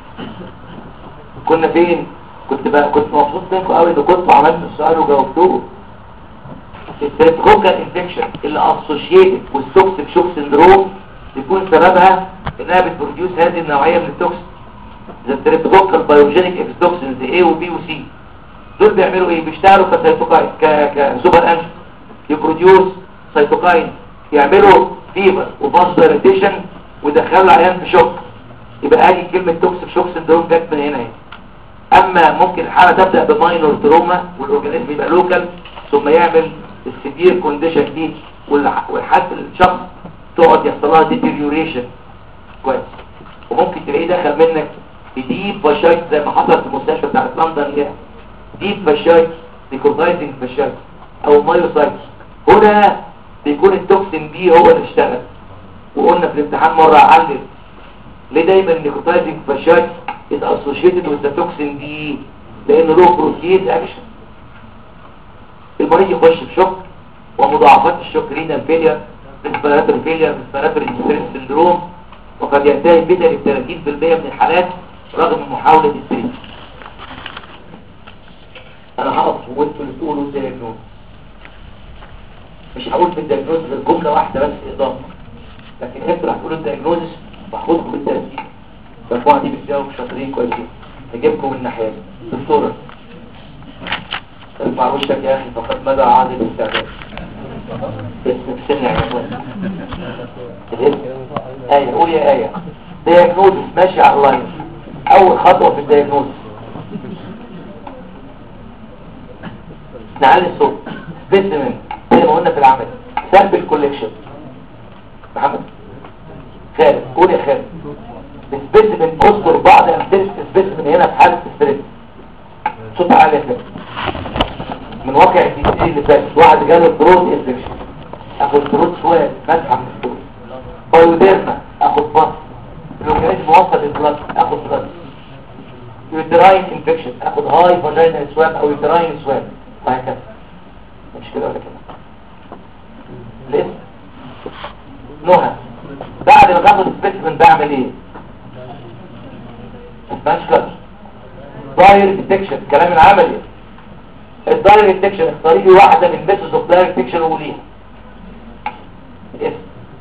كنا فين كنت بقى كنت مبسوط منكم قوي ان كنتوا عملتوا السؤال وجاوبتوه الستريبتوكوكال انفكشن اللي اسوشيتد والتوكسيك شوك سندروم يكون سببها انها بتبروديوس هذه النوعيه من التوكسين زي الستريبتوكوكال بايوجينيك اكستوكسينز A و B و C دول بيعملوا ايه بيشتغلوا كسيتوكاين ك كسوبر انجن يبروديوس سيتوكاين يعملوا فيبر وفاس دايريتيشن ويدخلوا العيان في شوك يبقى ادي كلمه توكسيك شوك سندروم جت من هنا اهي اما ممكن الحاله تبدا بماينور تروما والاورجانيزم يبقى لوكال ثم يعمل السيفير كونديشن دي والح- والحد الشخص تقعد يحصل لها ديتيريوريشن كويس وممكن تلاقيه دخل منك في ديب فاشايت زي ما حصل في المستشفى بتاعت لندن كده ديب فاشايت ديكورتايزنج فاشايت او مايوسايت هنا بيكون التوكسين دي هو اللي اشتغل وقلنا في الامتحان مرة علم ليه دايما النيكوتايزنج فاشايت is associated with the toxin دي لان له بروتين اكشن المريض يخش في شوك ومضاعفات الشوك رينال فيلير ريسبيراتوري فيلير ريسبيراتوري ستريس سندروم وقد ينتهي بدا ل 30% من الحالات رغم محاولة التريت انا هقف وانتوا اللي تقولوا الدياجنوز مش هقول في الدياجنوز غير جملة واحدة بس اضافة لكن انتوا اللي هتقولوا الدياجنوز بحفظكم بالترتيب المجموعة دي بتجاوب شاطرين كويسين هجيبكم من الناحية دي دكتورة ارفع وشك يا اخي فقد مدى عادل الاستعداد اسمك سنة يا اخوان الاسم آية قول يا آية دياجنوزس ماشي على اللاين أول خطوة في الدياجنوزس نعلي الصوت سبيسمن زي ما قلنا في العمل سامبل كوليكشن محمد خالد قول يا خالد السبيسمن اذكر بعض امثله السبيسمن هنا في حاله الستريس صوت عالي يا خالد من واقع الدي اللي فات واحد جاله ثروت انفكشن اخد ثروت سواد مسحه من الثروت بايوديرما اخد بص الاورجانيزم وصل للبلد اخد بلد يوتراين انفكشن اخد هاي فاجينال سواب او يوتراين سواب وهكذا مش كده ولا كده لسه نهى بعد ما باخد السبيسمن بعمل ايه اسمهاش كلتش داير ديتكشن الكلام العملي الداير ديتكشن اختاري لي واحده من ميثودز اوف داير ديتكشن وقوليها الاسم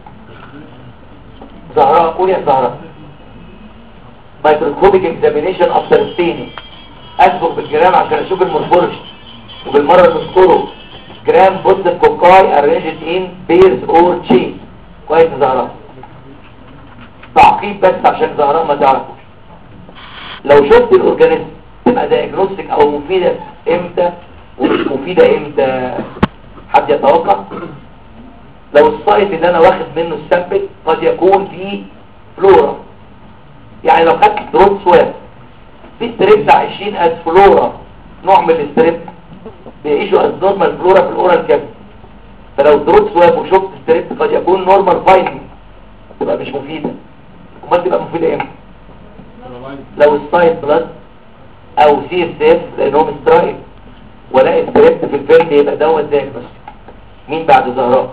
زهراء قول يا زهراء مايكروسكوبيك اكزامينيشن افتر ستيني اسبق بالجرام عشان اشوف المورفولوجي وبالمره تذكره جرام بوزيتيف كوكاي ارينجد ان بيرز اور تشين كويس يا زهراء تعقيب بس عشان زهراء ما تعرفوش لو شفت الاورجانيزم تبقى دايجنوستيك او مفيده امتى ومش مفيده امتى حد يتوقع لو السايت اللي انا واخد منه السامبل قد يكون فيه فلورا يعني لو خدت دروب سواب في ستريب بتاع 20000 فلورا نوع من الستريب بيعيشوا از نورمال فلورا في الاورال كافيتي فلو دروب سواب وشفت ستريب قد يكون نورمال فايندنج تبقى مش مفيده امال تبقى مفيده امتى لو السايت بلاد او سي اس اف لانهم سترايب ولا ستريب في الفيلم يبقى دوت دايجنوستيك مين بعد زهراء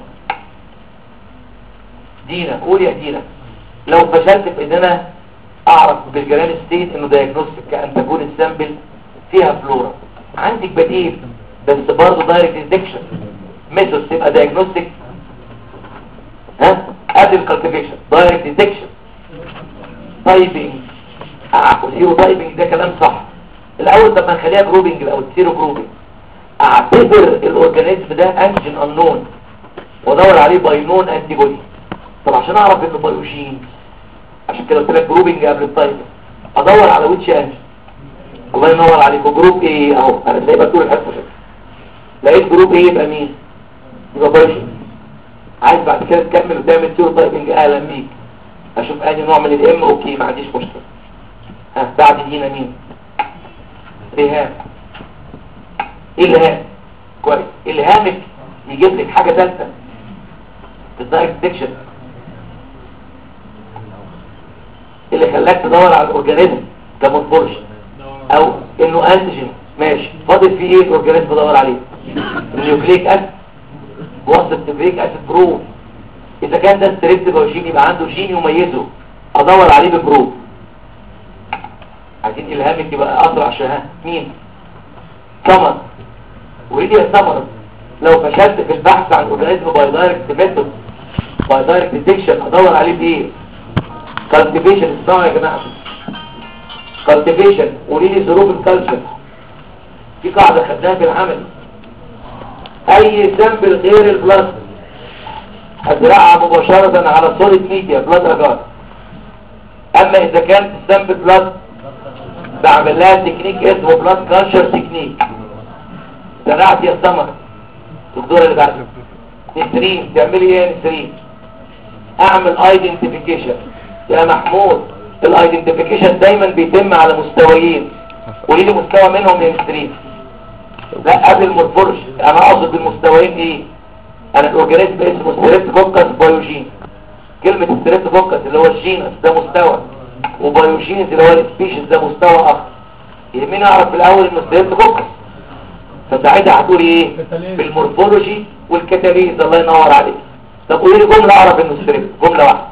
دينا قول يا دينا لو فشلت في ان انا اعرف بالجرام ستيت انه دايجنوستيك كان تكون السامبل فيها فلورا عندك بديل بس برضه دايركت ديتكشن ميثود تبقى دايجنوستيك ها قبل الكالكوليشن دايركت ديتكشن تايبنج اه وزيرو تايبنج ده كلام صح الاول طب ما نخليها جروبنج الاول زيرو جروبنج اعتبر الاورجانيزم ده انجن انون وادور عليه باينون انتي بودي طب عشان اعرف انه بايوجين عشان كده قلت لك جروبنج قبل التايب ادور على ويتش انجن الله ينور عليكم جروب ايه اهو انا سايبها طول الحصه كده لقيت جروب ايه يبقى مين يبقى بايوجين عايز بعد كده تكمل وتعمل سيرو تايبنج اهلا بيك اشوف انهي نوع من الام اوكي ما عنديش مشكله ها بعد هنا مين رهام ايه الهام كويس الهامك يجيب لك حاجه ثالثه الدايركت ديكشن اللي خلاك تدور على الاورجانيزم كمورفولوجي او انه انتيجين ماشي فاضل فيه ايه الاورجانيزم بدور عليه النيوكليك اسيد وصف نيوكليك اسيد بروف اذا كان ده ستريبت بايوجين يبقى عنده جين يميزه ادور عليه ببروف عايزين الهامك يبقى اسرع شهاه مين سمر وليه يا سمر لو فشلت في البحث عن اورجانيزم باي دايركت ميثود باي دايركت ديتكشن ادور عليه بايه كالتيفيشن اسمعوا يا جماعه كالتيفيشن قولي لي ظروف الكالتشر في قاعدة خدناها في العمل اي سامبل غير البلاد ازرعها مباشرة على سوليد ميديا بلاد اجار اما اذا كانت السامبل بلاد بعمل لها تكنيك اسمه بلاد كالشر تكنيك زرعت يا سمر الدكتور اللي بعد نسرين تعملي ايه يا نسرين اعمل ايدنتيفيكيشن يا محمود الايدنتيفيكيشن دايما بيتم على مستويين قولي لي مستوى منهم يا نسرين لا قبل المورفولوجي انا اقصد بالمستويين ايه انا الاورجانيزم اسمه ستريبتوكوكس بايوجين كلمة ستريبتوكوكس اللي هو الجينس ده مستوى وبايوجينز اللي هو السبيشيز ده مستوى اخر يهمني اعرف في الاول انه ستريبتوكوكس فساعتها هتقولي ايه بالمورفولوجي والكتاليز الله ينور عليك طب قولي لي جملة اعرف انه ستريبت جملة واحدة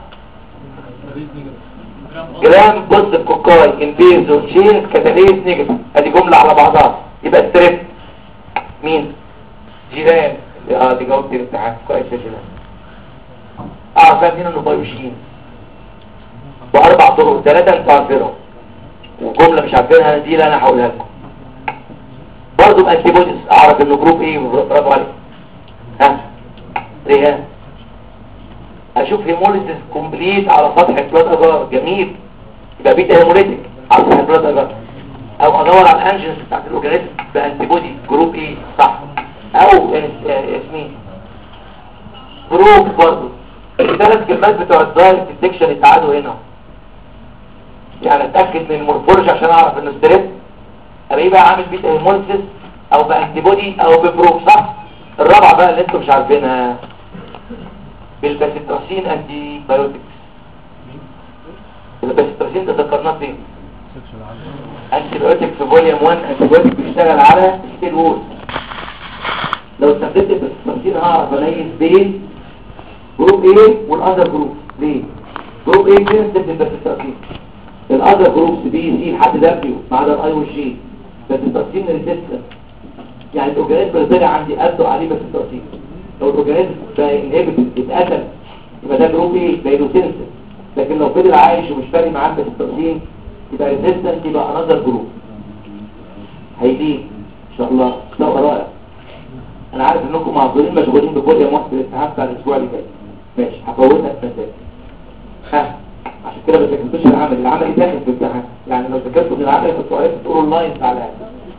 جرام بص الكوكاي انفيزو تشينز كتاليز نيجاتيف ادي جملة على بعضها يبقى ستريبت مين جيران اه دي جاوبت الامتحان كويس يا جيران اعرف مين انه بايوشين باربع طرق ثلاثه انتوا عارفينهم وجمله مش عارفينها دي اللي انا هقولها لكم برضه بانتي بوديز اعرف انه جروب ايه برافو عليك ها ريهان اشوف هيموليسيس كومبليت على سطح البلاد اجار جميل يبقى بيتا هيموليتيك على سطح البلاد اجار او ادور على الانجنز بتاعت الاورجانيزم بانتي بودي جروب ايه صح او اسمين جروب برضه الثلاث كلمات بتوع الدايركت ديتكشن اتعادوا هنا يعني اتاكد من المورفولوجي عشان اعرف انه ستريب ابقى ايه بقى عامل بيتا هيموليسيس او بانتي بودي او ببروب صح الرابعه بقى اللي انتم مش عارفينها بالباسيتراسين انتي بايوتكس الباسيتراسين ده ذكرناه فين انتي بايوتك في فوليوم 1 انتي بايوتك بيشتغل على ستيل وول لو استخدمت الباسيتراسين هعرف اميز بين جروب A والاذر جروب ليه جروب A بينزل بالباسيتراسين الاذر جروبس بي سي لحد دبليو ما عدا الاي والجي باسيتراسين ريزيستنت يعني الاورجانيزم اللي طلع عندي ادوا عليه باسيتراسين لو الاورجانيزم بقى انهبيتد اتقتل يبقى ده جروب ايه بقى سنسل لكن لو فضل عايش ومش فارق معاه باسيتراسين يبقى ريزيستنت يبقى انذر جروب هيدين ان شاء الله ده رائع انا عارف انكم معذورين مشغولين بكل يوم واحد الامتحان بتاع الاسبوع اللي فات ماشي هفوتها الفساد ها عشان كده ما ذاكرتوش العمل العمل داخل في الامتحان يعني لو ذاكرتوا من العمل كنتوا عرفتوا تقولوا اللاين بتاع العمل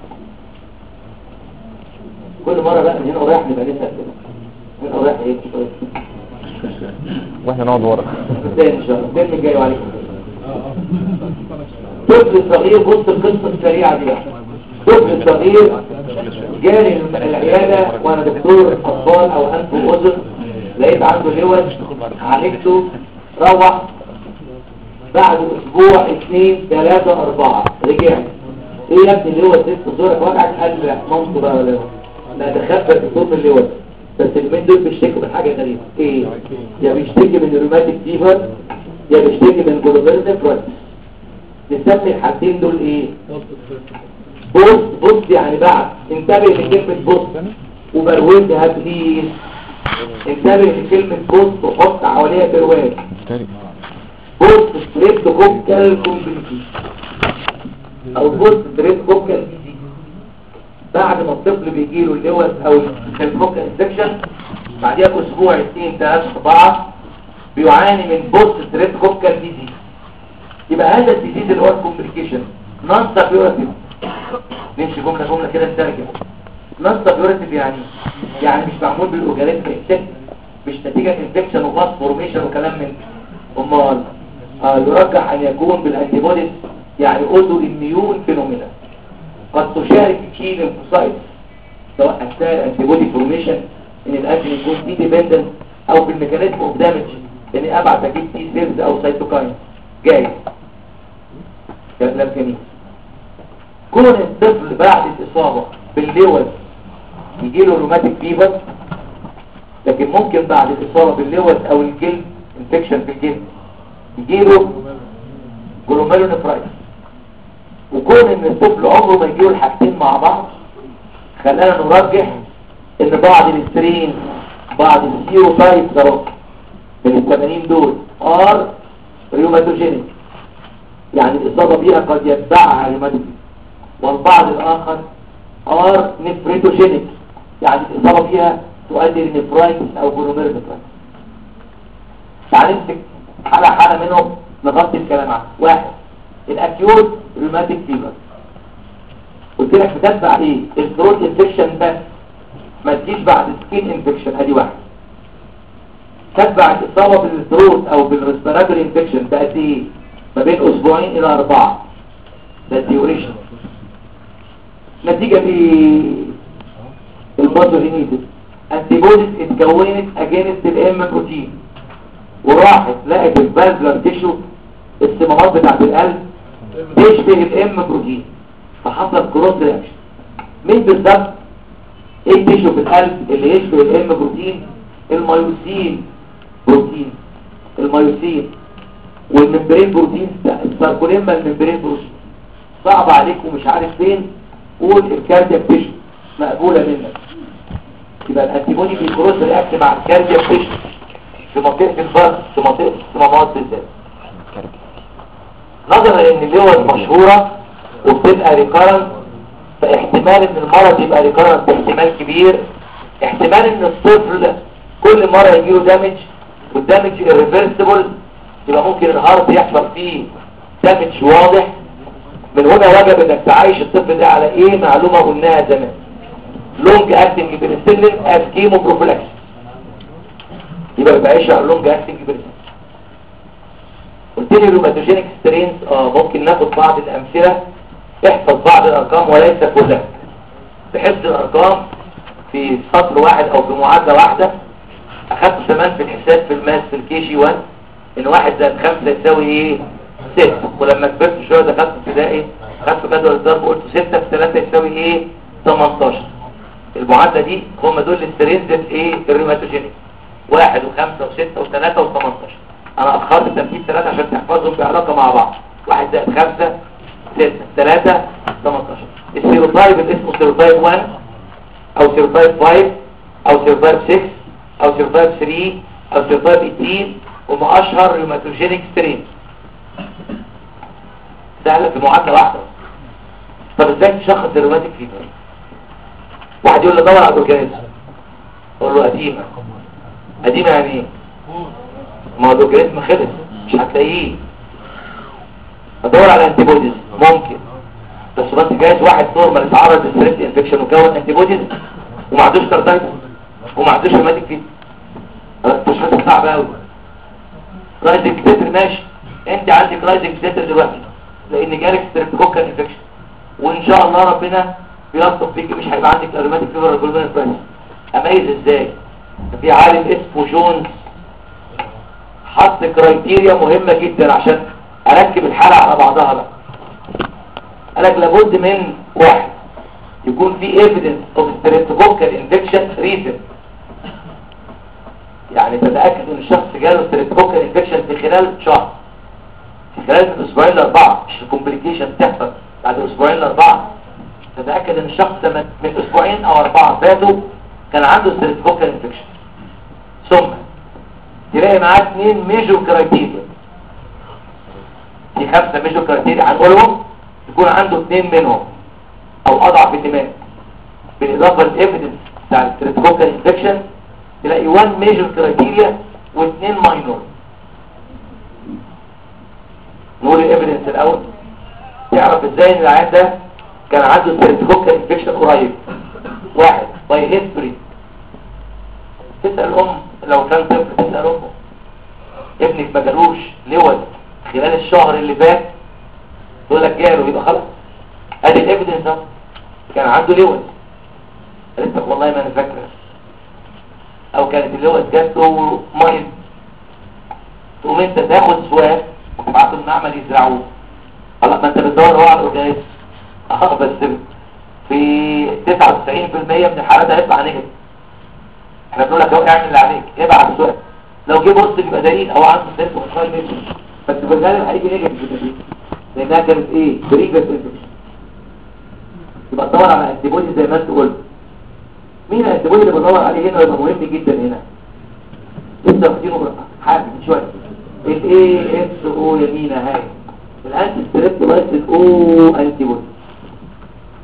كل مره بقى من هنا ورايح نبقى نسال كده من هنا ورايح ايه واحنا نقعد ورا ازاي ان شاء الله الترم الجاي وعليكم طفل صغير بص القصه السريعه دي بقى طفل صغير جالي العياده وانا دكتور اطفال او انف واذن لقيت عنده لوز عالجته روح بعد اسبوع اثنين ثلاثة اربعة رجعت ايه يا ابني اللوز لسه صورك وجعك قال لي مامته بقى ولا لا تخبر بصوت اللوز بس اليومين دول بيشتكوا من حاجة غريبة ايه يا بيشتكي من الروماتيك فيفر يا بيشتكي من جلوبيرز نفرس نسمي الحاجتين دول ايه بص بص يعني بعد انتبه لكلمة بص وبروزها بليز انتبه لكلمة بص وحط حواليها برواز تاني بص ستريبت كوكال كومبليتي او بص ستريبت كوكال دي بعد ما الطفل بيجيله اللوز او الكالكوكال انفكشن بعديها اسبوع اثنين ثلاثة اربعة بيعاني من بوست ستريبت كوكال ديزيز يبقى هذا الديزيز اللي هو الكومبليكيشن نون سابيورتيف نمشي جملة جملة كده نترجم نون سابيورتيف يعني يعني مش معمول بالاورجانيزم انسكت مش نتيجة انفكشن وفاس فورميشن وكلام من امال آه يرجح ان يكون بالانتيبوديز يعني اوتو اميون فينومينا قد تشارك في الليمفوسايت سواء اثناء الانتيبودي فورميشن ان الانتي يكون دي ديبندنت او في الميكانيزم اوف دامج اني ابعت اجيب تي سيلز او سيتوكاين جاي كلام جميل كون الطفل بعد الاصابه باللوز يجيله روماتيك فيفر لكن ممكن بعد الاصابه باللوز او الجلد انفكشن في الجلد يجيله جلوميرونيفرايتس وكون ان الطفل عمره ما يجيله الحاجتين مع بعض خلانا نرجح ان بعض الاسترين بعض السيرو تايب ده من الثمانين دول ار ريوماتوجينيك يعني الاصابه بيها قد يتبعها ريوماتوجينيك والبعض الاخر ار نفريتوجينيك يعني الاصابه فيها تؤدي لنفرايتس او جلوميرنفرايتس تعال نمسك حاله حاله منهم نغطي الكلام عنه واحد الاكيوت روماتيك فيبر قلت لك بتتبع ايه الثروت انفكشن بس ما تجيش بعد سكين انفكشن ادي واحد تتبع الاصابه بالثروت او بالريسبيراتوري انفكشن بقد ايه ما بين اسبوعين الى اربعه ده الديوريشن نتيجه دي الباثوجينيتس انتيبوديز اتكونت اجينست الام بروتين وراحت لقت الفالفلر تيشو الصمامات بتاعت القلب تشبه الام بروتين فحصل كروس رياكشن مين بالظبط ايه التيشو في القلب اللي يشبه الام بروتين الميوسين بروتين الميوسين والممبرين بروتين الساركوليما الممبرين بروتين صعب عليك ومش عارف فين قول الكاردياك تيشو مقبولة منك يبقى الانتيبودي بيكروس رياكت مع الكاردياك تيشو في منطقة الفرد في منطقة الصمامات بالذات نظرا ان الليوز مشهورة وبتبقى ريكارنت فاحتمال ان المرض يبقى ريكارنت احتمال كبير احتمال ان الطفل كل مرة يجيله دامج والدامج irreversible يبقى ممكن الهارت يحصل فيه دامج واضح من هنا وجب انك تعيش الطفل ده على ايه معلومة قلناها زمان لونج اكتنج بنسلين از كيمو بروفلاكس يبقى بعيش على لونج اكتنج بنسلين قلت لي الروماتوجينيك سترينز اه ممكن ناخد بعض الامثله احفظ بعض الارقام وليس كلها بحفظ الارقام في سطر واحد او في معادله واحده اخدت زمان في الحساب في الماس في الكي جي 1 ان واحد زائد خمسة يساوي ايه ستة ولما كبرت شويه دخلت ابتدائي خدت جدول الضرب قلت ستة في ثلاثة يساوي ايه 18 المعادله دي هم دول السترينز ايه الروماتوجينيك واحد وخمسة وستة وثلاثة وثمانتاشر انا اخرت ترتيب ثلاثة عشان تحفظهم بعلاقة مع بعض واحد زائد خمسة ستة ثلاثة ثمانتاشر السيروتايب اللي اسمه سيروتايب 1 او سيروتايب 5 او سيروتايب 6 او سيروتايب 3 او سيروتايب 18 هم اشهر روماتوجينيك سترين سهلة في معادلة واحدة طب ازاي تشخص الروماتيك فيبر واحد يقول لي دور على الاورجانيزم اقول له قديمة قديمة يعني ايه ما هو الاورجانيزم خلص مش هتلاقيه ادور على انتيبوديز ممكن بس بس جايز واحد نورمال اتعرض للستريس انفكشن وكون انتيبوديز وما عندوش كاردايتس وما عندوش روماتيك فيبر التشخيص صعب قوي رايزنج بيتر ماشي انت عندك رايزنج بيتر دلوقتي لان جالك ستريبتوكوكال انفكشن وان شاء الله ربنا بيلطف فيك مش هيبقى عندك اروماتيك فيبر ولا جلوبين بريس اميز ازاي في عالم اسمه جونز حط كرايتيريا مهمة جدا عشان اركب الحالة على بعضها بقى قالك لابد من واحد يكون في evidence of streptococcal infection recent يعني تتأكد ان الشخص جاله streptococcal infection في خلال شهر في خلال من اسبوعين لاربعة مش الكومبليكيشن تحصل بعد اسبوعين لاربعة تتأكد ان الشخص من من اسبوعين او اربعة فاتوا كان عنده streptococcal infection ثم تلاقي معاه اثنين ميجور كرايتيريا في خمسة ميجور كرايتيريا هنقولهم يكون عنده اثنين منهم او اضعف الدماغ بالاضافة للايفيدنس بتاع الستريبتوكوكال انفكشن تلاقي 1 ميجور كرايتيريا واثنين ماينور نقول الايفيدنس الاول تعرف ازاي ان العيان ده كان عنده ستريبتوكوكال انفكشن قريب واحد باي هيستوري تسأل ام لو كان طفل تسأل امه ابنك ما جالوش لوز خلال الشهر اللي فات تقول لك جاله يبقى خلاص ادي الايفيدنس ده كان عنده لوز قالت لك والله ما انا فاكره او كانت اللوز جات له مايل تقوم انت تاخد سواب وتبعته المعمل يزرعوه خلاص ما انت بتدور هو على الاورجانيزم اه بس في 99% من الحالات هيطلع نيجاتيف احنا بنقول لك اهو اعمل اللي عليك ابعت السؤال لو جه بص يبقى دليل هو عنده سيرك وخال نيجاتيف بس في الغالب هيجي نيجاتيف بالدليل لانها كانت ايه بريفيس انفكشن يبقى تدور على انتيبودي زي ما انت قلت مين الانتيبودي اللي بدور عليه هنا يبقى مهم جدا هنا لسه واخدينه حاجه من شويه الاي اس او يمينه هاي الانتي ستريبت لايس الاو انتيبودي ادور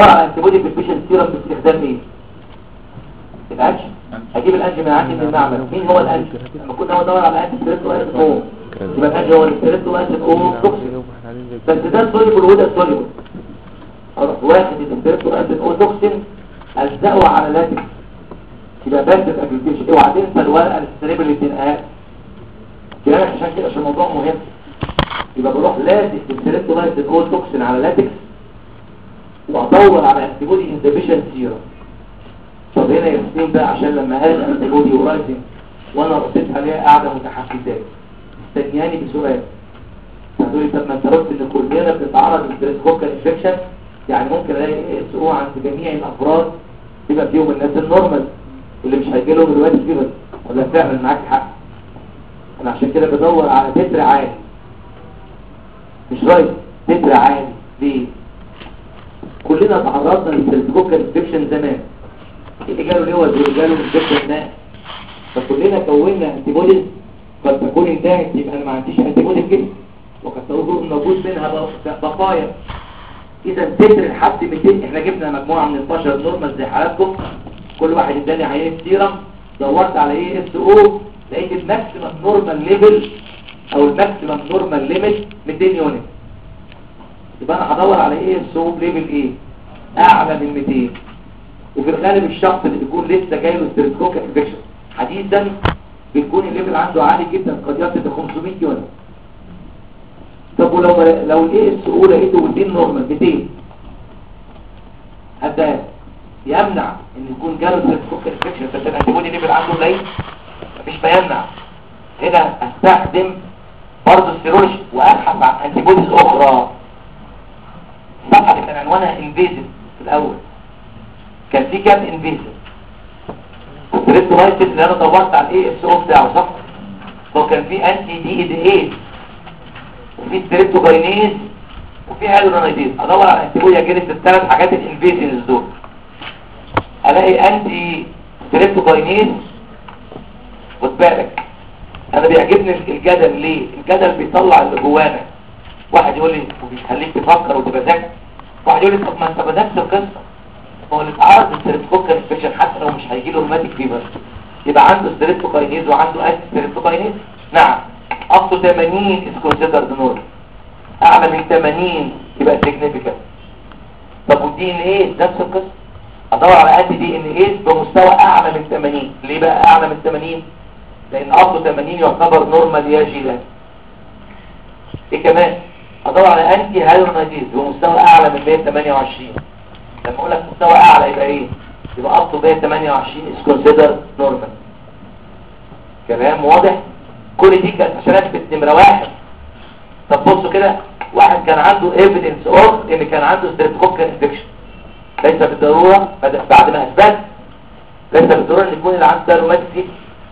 ادور على انتي بودي في الفيشن سيرم باستخدام ايه الانج هجيب الانج من عندي من المعمل مين هو الانج لما كنا هو ادور على انتي ستريس وايز او يبقى الانج هو الستريس وايز او توكسين بس ده سوليبل وده سوليبل اروح واخد الستريس وايز او توكسين الزقه على لاتكس يبقى بس الابلكيشن اوعى تنسى الورقه الستريبل اللي بتنقال كده عشان كده عشان الموضوع مهم يبقى بروح لازق الستريس او توكسين على لاتكس وادور على انتيبودي انهبيشن سيرم طب هنا يا بقى عشان لما هذا انتيبودي ورايزنج وانا رديت عليها قاعده متحفزات استنياني بسؤال هتقولي طب ما انت قلت ان كلنا بنتعرض للستريسكوكال انفكشن يعني ممكن الاقي اس او عند جميع الافراد يبقى فيهم الناس النورمال اللي مش هيجي لهم دلوقتي فيبر ولا فعلا معاك حق انا عشان كده بدور على تتر عالي مش رايت تتر عالي ليه كلنا تعرضنا للستريسكوكال انفكشن زمان اللي جاله ليه واللي جاله انفكشن ده فكلنا كونا انتي بوديز قد تكون انتهت يبقى انا ما عنديش انتي بوديز كده وقد تكون موجود منها بقايا اذا تتر لحد 200 احنا جبنا مجموعه من البشر نورمال زي حالاتكم كل واحد اداني عينه سيرم دورت على ايه اس او لقيت الماكسيمم نورمال ليفل او الماكسيمم نورمال ليميت 200 يونت يبقى انا هدور على ايه اس او ليفل ايه اعلى من 200 وفي الغالب الشخص اللي بيكون لسه جاي له ستريسكوك انفكشن حديثا بيكون الليفل عنده عالي جدا قد يصل ل 500 يونت طب ولو لو الاي اس او لقيته 200 نورمال 200 هذا يمنع ان يكون جاله ستريسكوك انفكشن بس الانتيبودي ليفل عنده قليل مفيش بيمنع هنا استخدم برضه السيرولوجي وابحث عن انتيبوديز اخرى الصفحه اللي كان عنوانها انفيزيف في الاول كان في كام انفيزيف الريتورايتس اللي انا دورت على الاي اس او بتاعه صح هو كان في انتي دي اي دي اي وفي ستريبتوكاينيز وفي هيدرونيديز ادور على انتيبودي اجينست الثلاث حاجات الانفيزينز دول الاقي انتي ستريبتوكاينيز خد بالك انا بيعجبني الجدل ليه الجدل بيطلع اللي جوانا واحد يقول لي وبيخليك تفكر وتبقى ذكي واحد يقول لي طب ما انت بدات القصه هو اللي اتعرض للستريبتوكاين انفكشن حتى لو مش هيجي له روماتيك فيبر يبقى عنده ستريبتوكاينيز وعنده انتي ستريبتوكاينيز نعم up to 80 is considered normal اعلى من 80 يبقى significant طب والدي ان ايه نفس القصه ادور على انتي دي ان ايه بمستوى اعلى من 80 ليه بقى اعلى من 80 لان up to 80 يعتبر نورمال يا جيلان ايه كمان ادور على انتي هايرونايديز بمستوى اعلى من 128 لما اقول لك مستوى اعلى يبقى ايه يبقى up to 128 is considered normal كلام واضح كل دي كانت عشان اثبت نمره واحد طب بصوا كده واحد كان عنده ايفيدنس اوف ان كان عنده ستريبتوكوكال انفكشن ليس بالضروره بعد ما اثبت ليس بالضروره ان يكون اللي عنده ده روماتيك فيه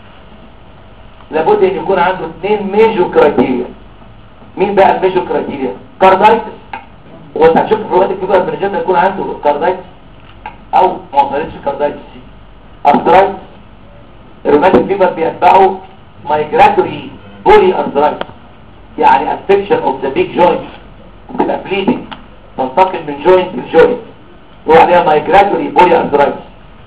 لابد ان يكون عنده اثنين ميجور كرايتيريا مين بقى الميجور كرايتيريا كاردايتس هو انت هتشوف الروماتيك فيبر من الجنة يكون عنده كاردايتس او ما وصلتش كاردايتس ارثرايتس الروماتيك فيبر بيتبعه migratory بولي arthritis يعني affection of the big joint بتبقى bleeding تنتقل من joint لجوينت يقول عليها migratory بولي arthritis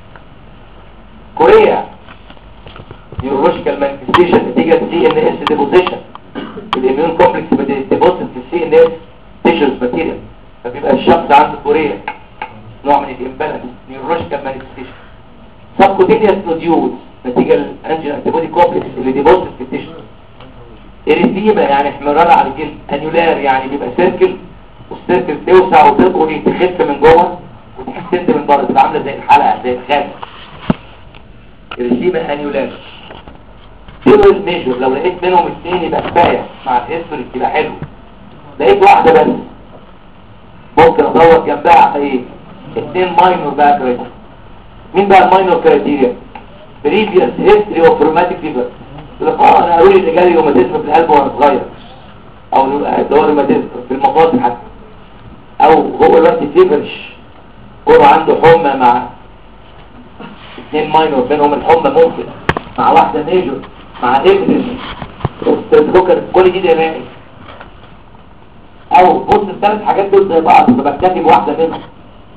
كوريا neurological manifestation نتيجة سي ان اس deposition الاميون كومبلكس بتديبوزيت في السي ان اس tissues material فبيبقى الشخص عنده كوريا نوع من الامبالانس neurological manifestation subcutaneous nodules نتيجة الانجل انتيبودي كومبلكس اللي ديبوزيت في التيشو اريثيما يعني احمرار على الجلد انيولار يعني بيبقى سيركل والسيركل توسع وتدخل تخف من جوه وتكستند من بره تبقى عامله زي الحلقه زي الخاتم اريثيما انيولار دول الميجور لو لقيت منهم اثنين يبقى كفايه مع الهيستوري يبقى حلو لقيت واحده بس ممكن ادور جنبها على ايه اثنين ماينور بقى كرايتيريا مين بقى الماينور كرايتيريا previous history of rheumatic fever يقول لك اه انا قالوا لي ان جالي روماتيزم في القلب وانا صغير او اللي هو روماتيزم في المفاصل حتى او هو دلوقتي فيفرش كونه عنده حمى مع اثنين ماينور بينهم الحمى ممكن مع واحده ميجور مع ايفيدنس كل دي دمائي او بص الثلاث حاجات دول زي بعض بكتفي بواحده منهم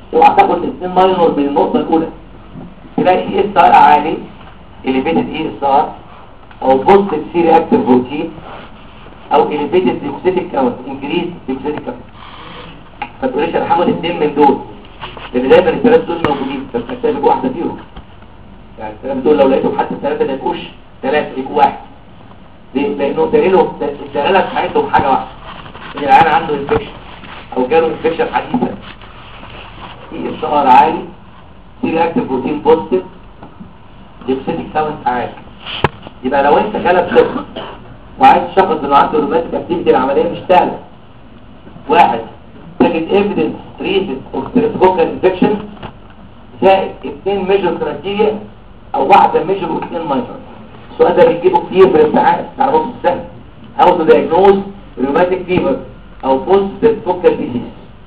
وهتاخد اثنين ماينور من النقطة الأولى تلاقي اي اس ار عالي elevated اي اس ار او بوزيتيف سي رياكتيف بروتين او elevated leukocytic count increased leukocytic count ما تقوليش انا هاخد اثنين من دول لان دايما الثلاث دول موجودين بس محتاج واحدة فيهم يعني الثلاثة دول لو لقيتهم حتى الثلاثة ما يبقوش ثلاثة يبقوا واحد ليه؟ لانه دليلهم الدلالة بتاعتهم حاجة واحدة ان العيان عنده انفكشن او جاله انفكشن حديثا في اس ار عالي في رياكتيف بروتين بوزيتيف ليبسيتيك كاونت عالي يبقى لو انت جالك طفل وعايز تشخص انه عنده روماتيك اكتيفيتي العمليه مش سهله واحد تجد ايفيدنس تريتد اوف ستريبتوكوكال انفكشن زائد اثنين ميجر كرايتيريا او واحده ميجر واثنين ماينر السؤال ده بيجيبه كتير في الامتحان على نص السنه هاو تو دايجنوز روماتيك فيفر او بوست ستريبتوكال ديزيز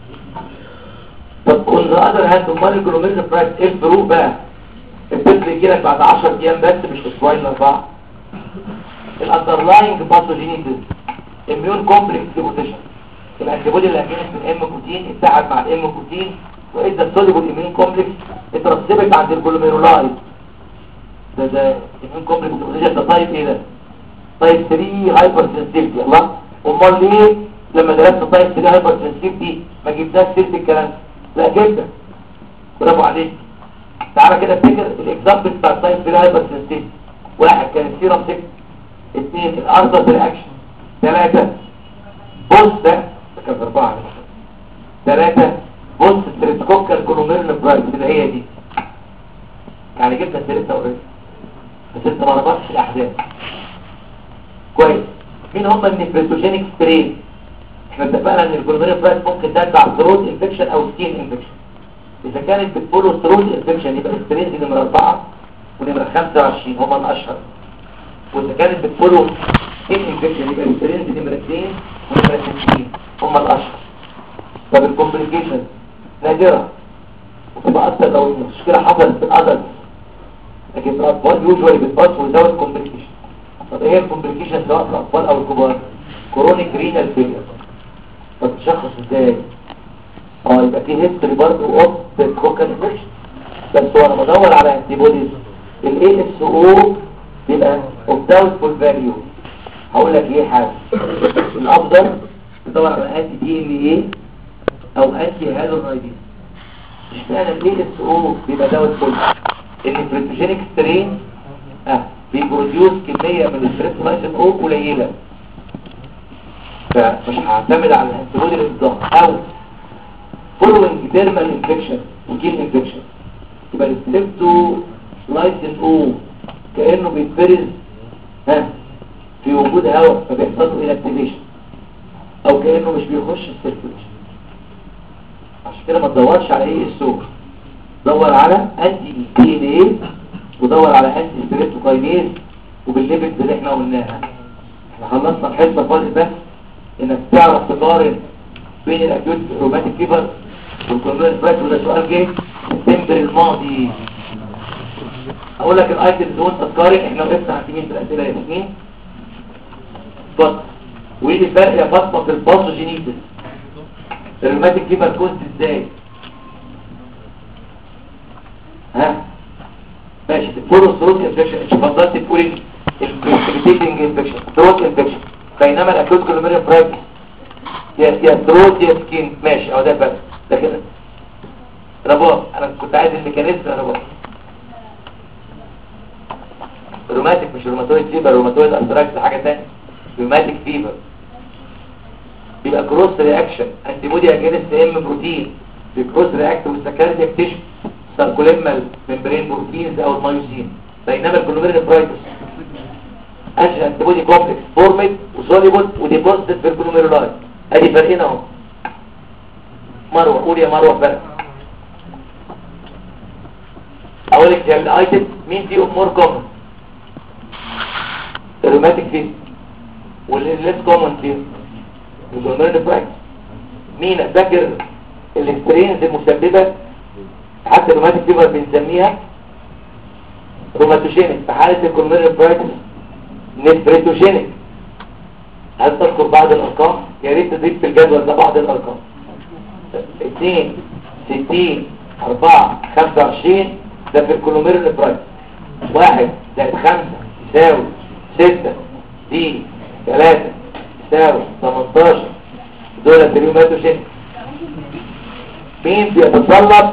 طب اون ذا اذر هاند امال الجلوميرز برايس ايه الفروق بقى الطفل يجي لك بعد 10 ايام بس مش اسبوعين اربعه الاندرلاينج باثوجينيتس اميون كومبلكس ديبوزيشن الانتيبودي اللي اجينست الام بروتين اتحد مع الام بروتين واذا السوليبل اميون كومبلكس اترسبت عند الجلوميرولايت ده ده اميون كومبلكس ديبوزيشن ده تايب ايه ده تايب 3 هايبر سنسيتيفيتي الله امال ليه لما درست تايب 3 هايبر سنسيتيفيتي ما جبناش سيره الكلام ده لا جدا برافو عليك تعالى كده افتكر الاكزامبل بتاع تايب 3 هايبر سنسيتيفيتي واحد كان السيرم سيك اثنين الارض رياكشن ثلاثة بص ده ده كان اربعة ثلاثة بص ستريتكوكال كولوميرن برايس اللي هي دي يعني جبنا سيرتها اوريدي بس انت ما ربطتش الاحداث كويس مين هم النفريتوجينيك سترين احنا اتفقنا ان الكولوميرن برايس ممكن تتبع ثروت انفكشن او سكين انفكشن اذا كانت بتفولو ثروت انفكشن يبقى السترين دي نمرة 4 ونمرة 25 هم الاشهر واذا كانت بتفولو سكين انفكشن يبقى السترين دي نمرة 2 ونمرة 60 هم الاشهر طب الكومبليكيشن نادرة وتبقى اكتر لو المشكلة حصلت في الادلت لكن في الاطفال يوجوالي بتباص ويزود كومبليكيشن طب ايه الكومبليكيشن سواء في الاطفال او الكبار كرونيك رينال فيلير طب تشخص ازاي اه يبقى في هيستوري برضه اوف كوكال انفكشن بس وانا بدور على انتي بوديز الاي اس او بيبقى اوف داوتفول فاليو هقول لك ايه حاجه الافضل تدور على انتي دي ام اي او انتي هالورايدين اشمعنى الاي اس او بيبقى داوتفول ان البريتوجينيك سترين اه بيبروديوس كميه من الستريبتولايزين او قليله فمش هعتمد على الانتيبودي للضغط او following thermal infection skin infection يبقى الستريبتو لايسين او كأنه بيتفرز ها في وجود هواء فبيحصل له inactivation او كأنه مش بيخش السيركيوليشن عشان كده ما تدورش على ايه السوق دور على انتي دي ان ايه ودور على انتي ستريبتوكاينيز وبالليبت اللي احنا قلناها احنا خلصنا الحصه فاضل بس انك تعرف تقارن بين الاكيوت روماتيك فيبر والكونفيرس برايس وده سؤال جه سبتمبر الماضي اقول لك الايتمز وانت تقارن احنا وقفنا عند مين في الاسئله يا ياسمين بس وايه الفرق يا فاطمه في الباثوجينيتس الروماتيك فيبر كوست ازاي ها ماشي تقولوا ثروت انفكشن انت فضلت تقولي البريسبيتيتنج انفكشن ثروت انفكشن بينما الاكيوت كولوميريال برايتس يا يا ثروت يا سكين ماشي اهو ده فرق ده كده رباط انا كنت عايز الميكانيزم رباط روماتيك مش روماتويد فيبر روماتويد ارثرايتس ده حاجه ثانيه روماتيك فيبر يبقى كروس رياكشن انتي بودي اجينست ام بروتين بكروس رياكت والسكاريتي اكتشف ساركوليمال ممبرين بروتينز او المايوسين بينما الكولوميريال برايتس انجل انتي بودي كومبلكس فورمد وسوليبل وديبوزيتد في الكولوميرولايت ادي فرقين اهو مروه قول يا مروه فرق اقول لك يا الايتم مين فيهم مور كومن الروماتيك فين والليس كومن فين الكولوميريال برايتس مين فاكر الاكسبيرينس المسببه حتى الروماتيك فيبر بنسميها روماتوجينيك في حاله الكولوميريال برايتس نفريتوجينيك هل تذكر بعض الارقام يا ريت تضيف في الجدول ده بعض الارقام اثنين 60 4 25 ده في الكولومير نفرايتس واحد زائد خمسة يساوي ستة دي ثلاثة يساوي 18 دول التريومات وشن مين بيتطلب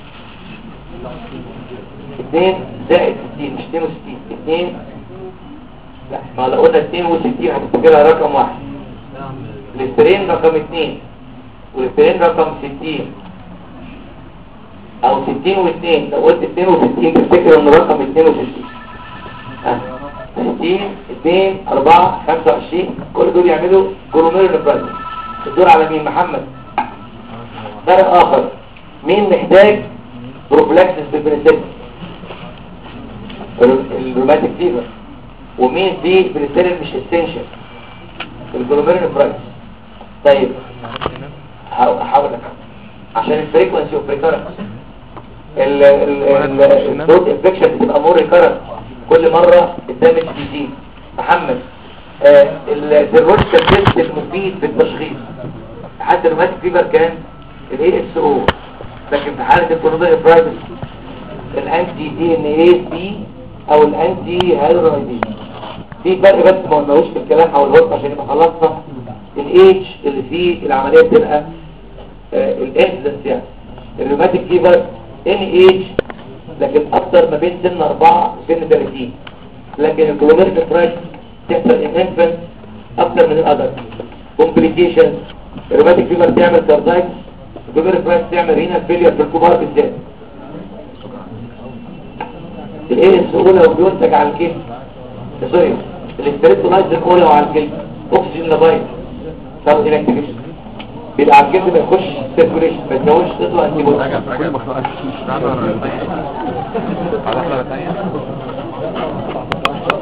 2 زائد 60 مش 62 2 لا ما لو قلنا 62 هتفتكرها رقم واحد الاسترين رقم 2 والاسترين رقم 60 او 60 و2 لو قلت 62 تفتكر ان رقم 62 ها 60 2 4 25 كل دول يعملوا كولومير نفرايتس الدور على مين محمد فرق اخر مين محتاج بروفلاكسس بالبنسلين الروماتيك فيفر ومين دي بنسلين مش اسينشال الكولومير نفرايتس طيب هحاول عشان الفريكونسي اوف ريكارنس الصوت انفكشن بتبقى مور ريكارنت كل مره الدمج بيزيد محمد آه السيرولوجيكال تيست المفيد في التشخيص حد الروماتيك فيبر كان الاي اس او لكن في حاله الكولومير برايفس الانتي دي ان اي بي او الانتي هيدرويدين في فرق بس ما قلناهوش في الكلام او الوقت عشان يبقى خلصنا الايدج اللي فيه العمليه بتبقى الانسدنس يعني الروماتيك فيبر ان ايج لكن اكتر ما بين سن 4 وسن 30 لكن الكولوميريك فرايت تحصل ان انفنت اكتر من الادر كومبليكيشنز الروماتيك فيبر تعمل كاردايتس الكولوميريك فرايت تعمل رينال فيلير في الكبار بالذات الاي اس او لو بينتج على الكلى سوري الاستريتولايز الاولى على الكلى اكسجين لابايت صار انكتيفيشن بيبقى على الجلد ما يخش سيركوليشن ما يتكونش تطلع انتي بودي كل ما خلقش على حلقة تانية